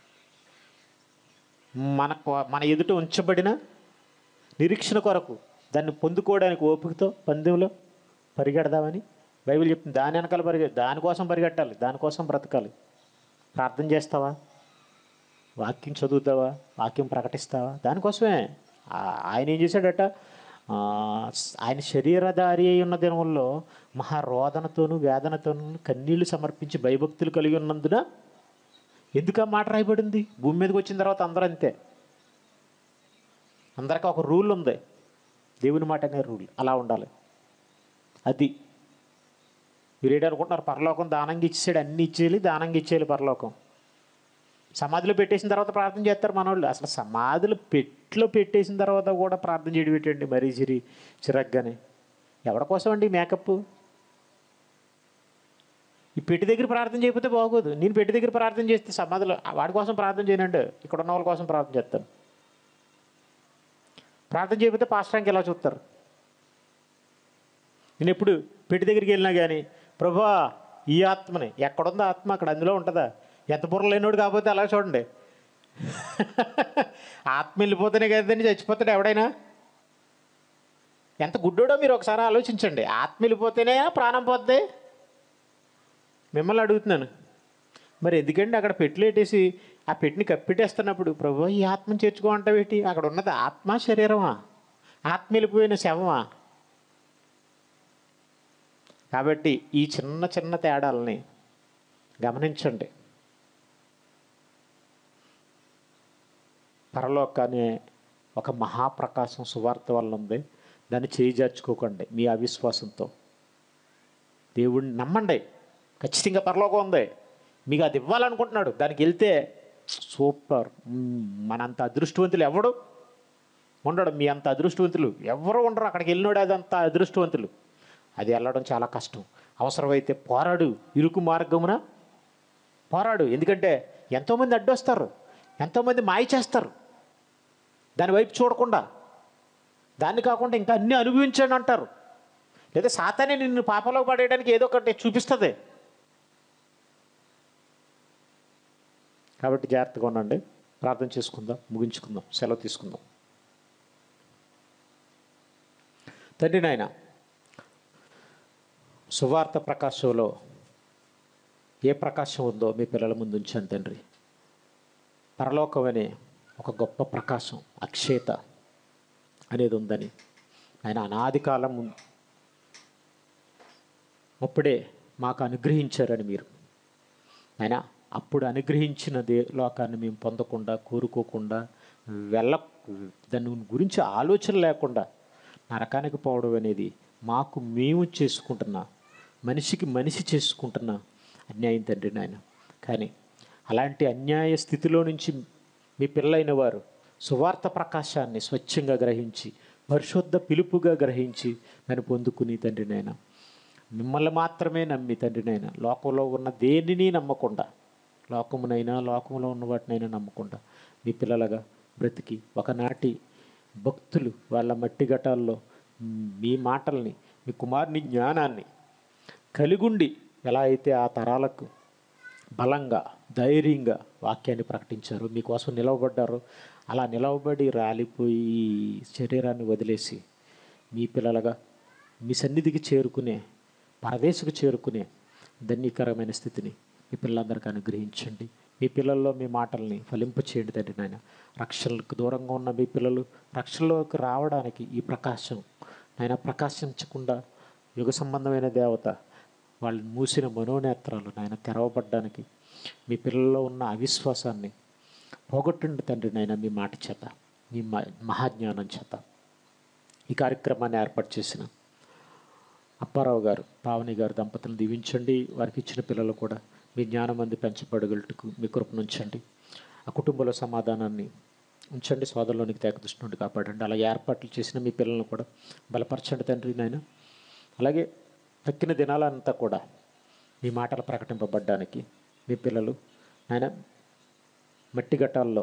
మనకు మన ఎదుట ఉంచబడిన నిరీక్షణ కొరకు దాన్ని పొందుకోవడానికి ఓపికతో పందెంలో పరిగెడదామని బైబిల్ చెప్తుంది దాని వెనకాల పరిగె దానికోసం పరిగెట్టాలి దానికోసం బ్రతకాలి ప్రార్థన చేస్తావా వాక్యం చదువుతావా వాక్యం ప్రకటిస్తావా దానికోసమే ఆ- ఆయన ఏం చేశాడట ఆ, ఆయన శరీరధారి అయి ఉన్న దినంలో మహారోదనతోనూ వేదనతోనూ కన్నీళ్లు సమర్పించి భయభక్తులు కలిగి ఉన్నందున ఎందుకు ఆ మాట రాయబడింది భూమి మీదకి వచ్చిన తర్వాత అందరూ అంతే అందరికీ ఒక రూల్ ఉంది దేవుని మాట అనే రూల్ అలా ఉండాలి అది మీరు ఏంటనుకుంటున్నారు పరలోకం దానంగా ఇచ్చేసాడు అన్ని ఇచ్చేయాలి దానంగా ఇచ్చేయాలి పరలోకం సమాధిలో పెట్టేసిన తర్వాత ప్రార్థన చేస్తారు మనోళ్ళు అసలు సమాధిలో పెట్లో పెట్టేసిన తర్వాత కూడా ప్రార్థన చేయడం పెట్టండి మరీ చిరి చిరగ్గానే ఎవరి కోసం అండి మేకప్ ఈ పెట్టి దగ్గర ప్రార్థన చేయకపోతే బాగోదు నేను పెట్టి దగ్గర ప్రార్థన చేస్తే సమాధిలో ఆ వాడి కోసం ప్రార్థన చేయనండి ఇక్కడ ఉన్న వాళ్ళ కోసం ప్రార్థన చేస్తాను ప్రార్థన చేయకపోతే పాస్టరానికి ఎలా చూస్తారు నేను ఎప్పుడు పెట్టి దగ్గరికి వెళ్ళినా కానీ ప్రభా ఈ ఆత్మని ఎక్కడుందో ఆత్మ అక్కడ అందులో ఉంటుందా ఎంత బుర్ర లేనోడు కాకపోతే అలా చూడండి ఆత్మ వెళ్ళిపోతేనే కదండి చచ్చిపోతాడు ఎవడైనా ఎంత గుడ్డోడో మీరు ఒకసారి ఆలోచించండి ఆత్మ వెళ్ళిపోతేనే ప్రాణం పోద్ది మిమ్మల్ని అడుగుతున్నాను మరి ఎందుకండి అక్కడ పెట్టిలేటేసి ఆ పెట్టిని కప్పెట్టేస్తున్నప్పుడు ప్రభు ఈ ఆత్మను చేర్చుకో అంటావేటి అక్కడ ఉన్నది ఆత్మ శరీరమా ఆత్మ వెళ్ళిపోయిన శవమా కాబట్టి ఈ చిన్న చిన్న తేడాలని గమనించండి పరలోకాన్ని ఒక మహాప్రకాశం సువార్త వల్ల ఉంది దాన్ని చేయిజార్చుకోకండి మీ అవిశ్వాసంతో దేవుడిని నమ్మండి ఖచ్చితంగా పరలోకం ఉంది మీకు అది ఇవ్వాలనుకుంటున్నాడు దానికి వెళ్తే సూపర్ మ్మ్, మనంత అదృష్టవంతులు ఎవడు ఉండడు మీ అంత అదృష్టవంతులు ఎవరు ఉండరు అక్కడికి వెళ్ళినాడు అదంత అదృష్టవంతులు అది వెళ్ళడం చాలా కష్టం అవసరమైతే పోరాడు ఇరుకు మార్గమున పోరాడు ఎందుకంటే ఎంతోమంది అడ్డొస్తారు ఎంతోమంది మాయ చేస్తారు దాని వైపు చూడకుండా దాన్ని కాకుండా ఇంకా అన్నీ అనుభవించండి అంటారు లేదా సాతానే నిన్ను పాపలో పడేయడానికి ఏదో ఒకటి చూపిస్తుంది కాబట్టి జాగ్రత్తగా ఉండండి ప్రార్థన చేసుకుందాం ముగించుకుందాం సెలవు తీసుకుందాం తండ్రి నాయన సువార్త ప్రకాశంలో ఏ ప్రకాశం ఉందో మీ పిల్లల ముందు ఉంచాను తండ్రి పరలోకం అనే ఒక గొప్ప ప్రకాశం అక్షేత అనేది ఉందని ఆయన అనాది కాలం ముం- అప్పుడే మాకు అనుగ్రహించారని మీరు ఆయన అప్పుడు అనుగ్రహించిన దే లోకాన్ని మేము పొందకుండా కోరుకోకుండా వెళ్ళ దాని గురించి ఆలోచన లేకుండా నరకానికి పోవడం అనేది మాకు మేము చేసుకుంటున్న మనిషికి మనిషి చేసుకుంటున్న అన్యాయం తండ్రి నాయన కానీ అలాంటి అన్యాయ స్థితిలో నుంచి మీ పిల్లలైన వారు సువార్త ప్రకాశాన్ని స్వచ్ఛంగా గ్రహించి పరిశుద్ధ పిలుపుగా గ్రహించి దాన్ని పొందుకుని తండ్రి నాయన మిమ్మల్ని మాత్రమే నమ్మి తండ్రినైనా లోకంలో ఉన్న దేనిని నమ్మకుండా లోకమునైనా లోకంలో ఉన్న వాటినైనా నమ్మకుండా మీ పిల్లలుగా బ్రతికి ఒకనాటి భక్తులు వాళ్ళ మట్టి ఘటాల్లో మీ మాటల్ని మీ కుమారుని జ్ఞానాన్ని కలిగుండి ఎలా అయితే ఆ తరాలకు బలంగా ధైర్యంగా వాక్యాన్ని ప్రకటించారు మీకోసం నిలవబడ్డారు అలా నిలవబడి రాలిపోయి ఈ శరీరాన్ని వదిలేసి మీ పిల్లలుగా మీ సన్నిధికి చేరుకునే పరదేశకు చేరుకునే ధన్యకరమైన స్థితిని మీ పిల్లలందరికీ అనుగ్రహించండి మీ పిల్లల్లో మీ మాటల్ని ఫలింప చేయండి తండ్రి నాయన రక్షణలకు దూరంగా ఉన్న మీ పిల్లలు రక్షణలోకి రావడానికి ఈ ప్రకాశం నాయన ప్రకాశించకుండా యుగ సంబంధమైన దేవత వాళ్ళు మూసిన మనోనేత్రాలు నాయన తెరవబడ్డానికి మీ పిల్లల్లో ఉన్న అవిశ్వాసాన్ని పోగొట్టండి తండ్రి నాయన మీ మాట చేత మీ మ- మహాజ్ఞానం చేత ఈ కార్యక్రమాన్ని ఏర్పాటు చేసిన అప్పారావు గారు పావని గారు దంపతులను దీవించండి వారికి ఇచ్చిన పిల్లలు కూడా మీ జ్ఞానం అంది పెంచబడగలటుకు మీ కృపను ఉంచండి ఆ కుటుంబంలో సమాధానాన్ని ఉంచండి సోదరులోనికి తేక దృష్టి నుండి కాపాడండి అలా ఏర్పాట్లు చేసిన మీ పిల్లలను కూడా బలపరచండి తండ్రి నాయన అలాగే తక్కిన దినాలంతా కూడా మీ మాటలు ప్రకటింపబడ్డానికి మీ పిల్లలు ఆయన మట్టి ఘట్టాల్లో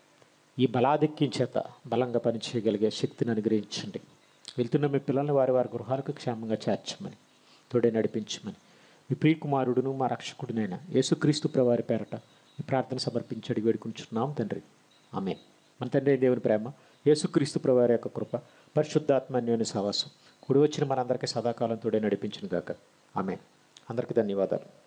ఈ బలాధిక్యం చేత బలంగా పనిచేయగలిగే శక్తిని అనుగ్రహించండి వెళ్తున్న మీ పిల్లల్ని వారి వారి గృహాలకు క్షేమంగా చేర్చమని తోడే నడిపించమని మీ ప్రియకుమారుడును మా రక్షకుడినైన యేసుక్రీస్తు ప్రవారి పేరట ఈ ప్రార్థన సమర్పించి అడిగి వేడుకుంటున్నాం తండ్రి ఆమె మన తండ్రి దేవుని ప్రేమ యేసుక్రీస్తు ప్రవారి యొక్క కృప పరిశుద్ధాత్మ అన్యోన్య సహవాసం కుడి వచ్చిన మనందరికీ సదాకాలం తోడే నడిపించును గాక ఆమె అందరికీ ధన్యవాదాలు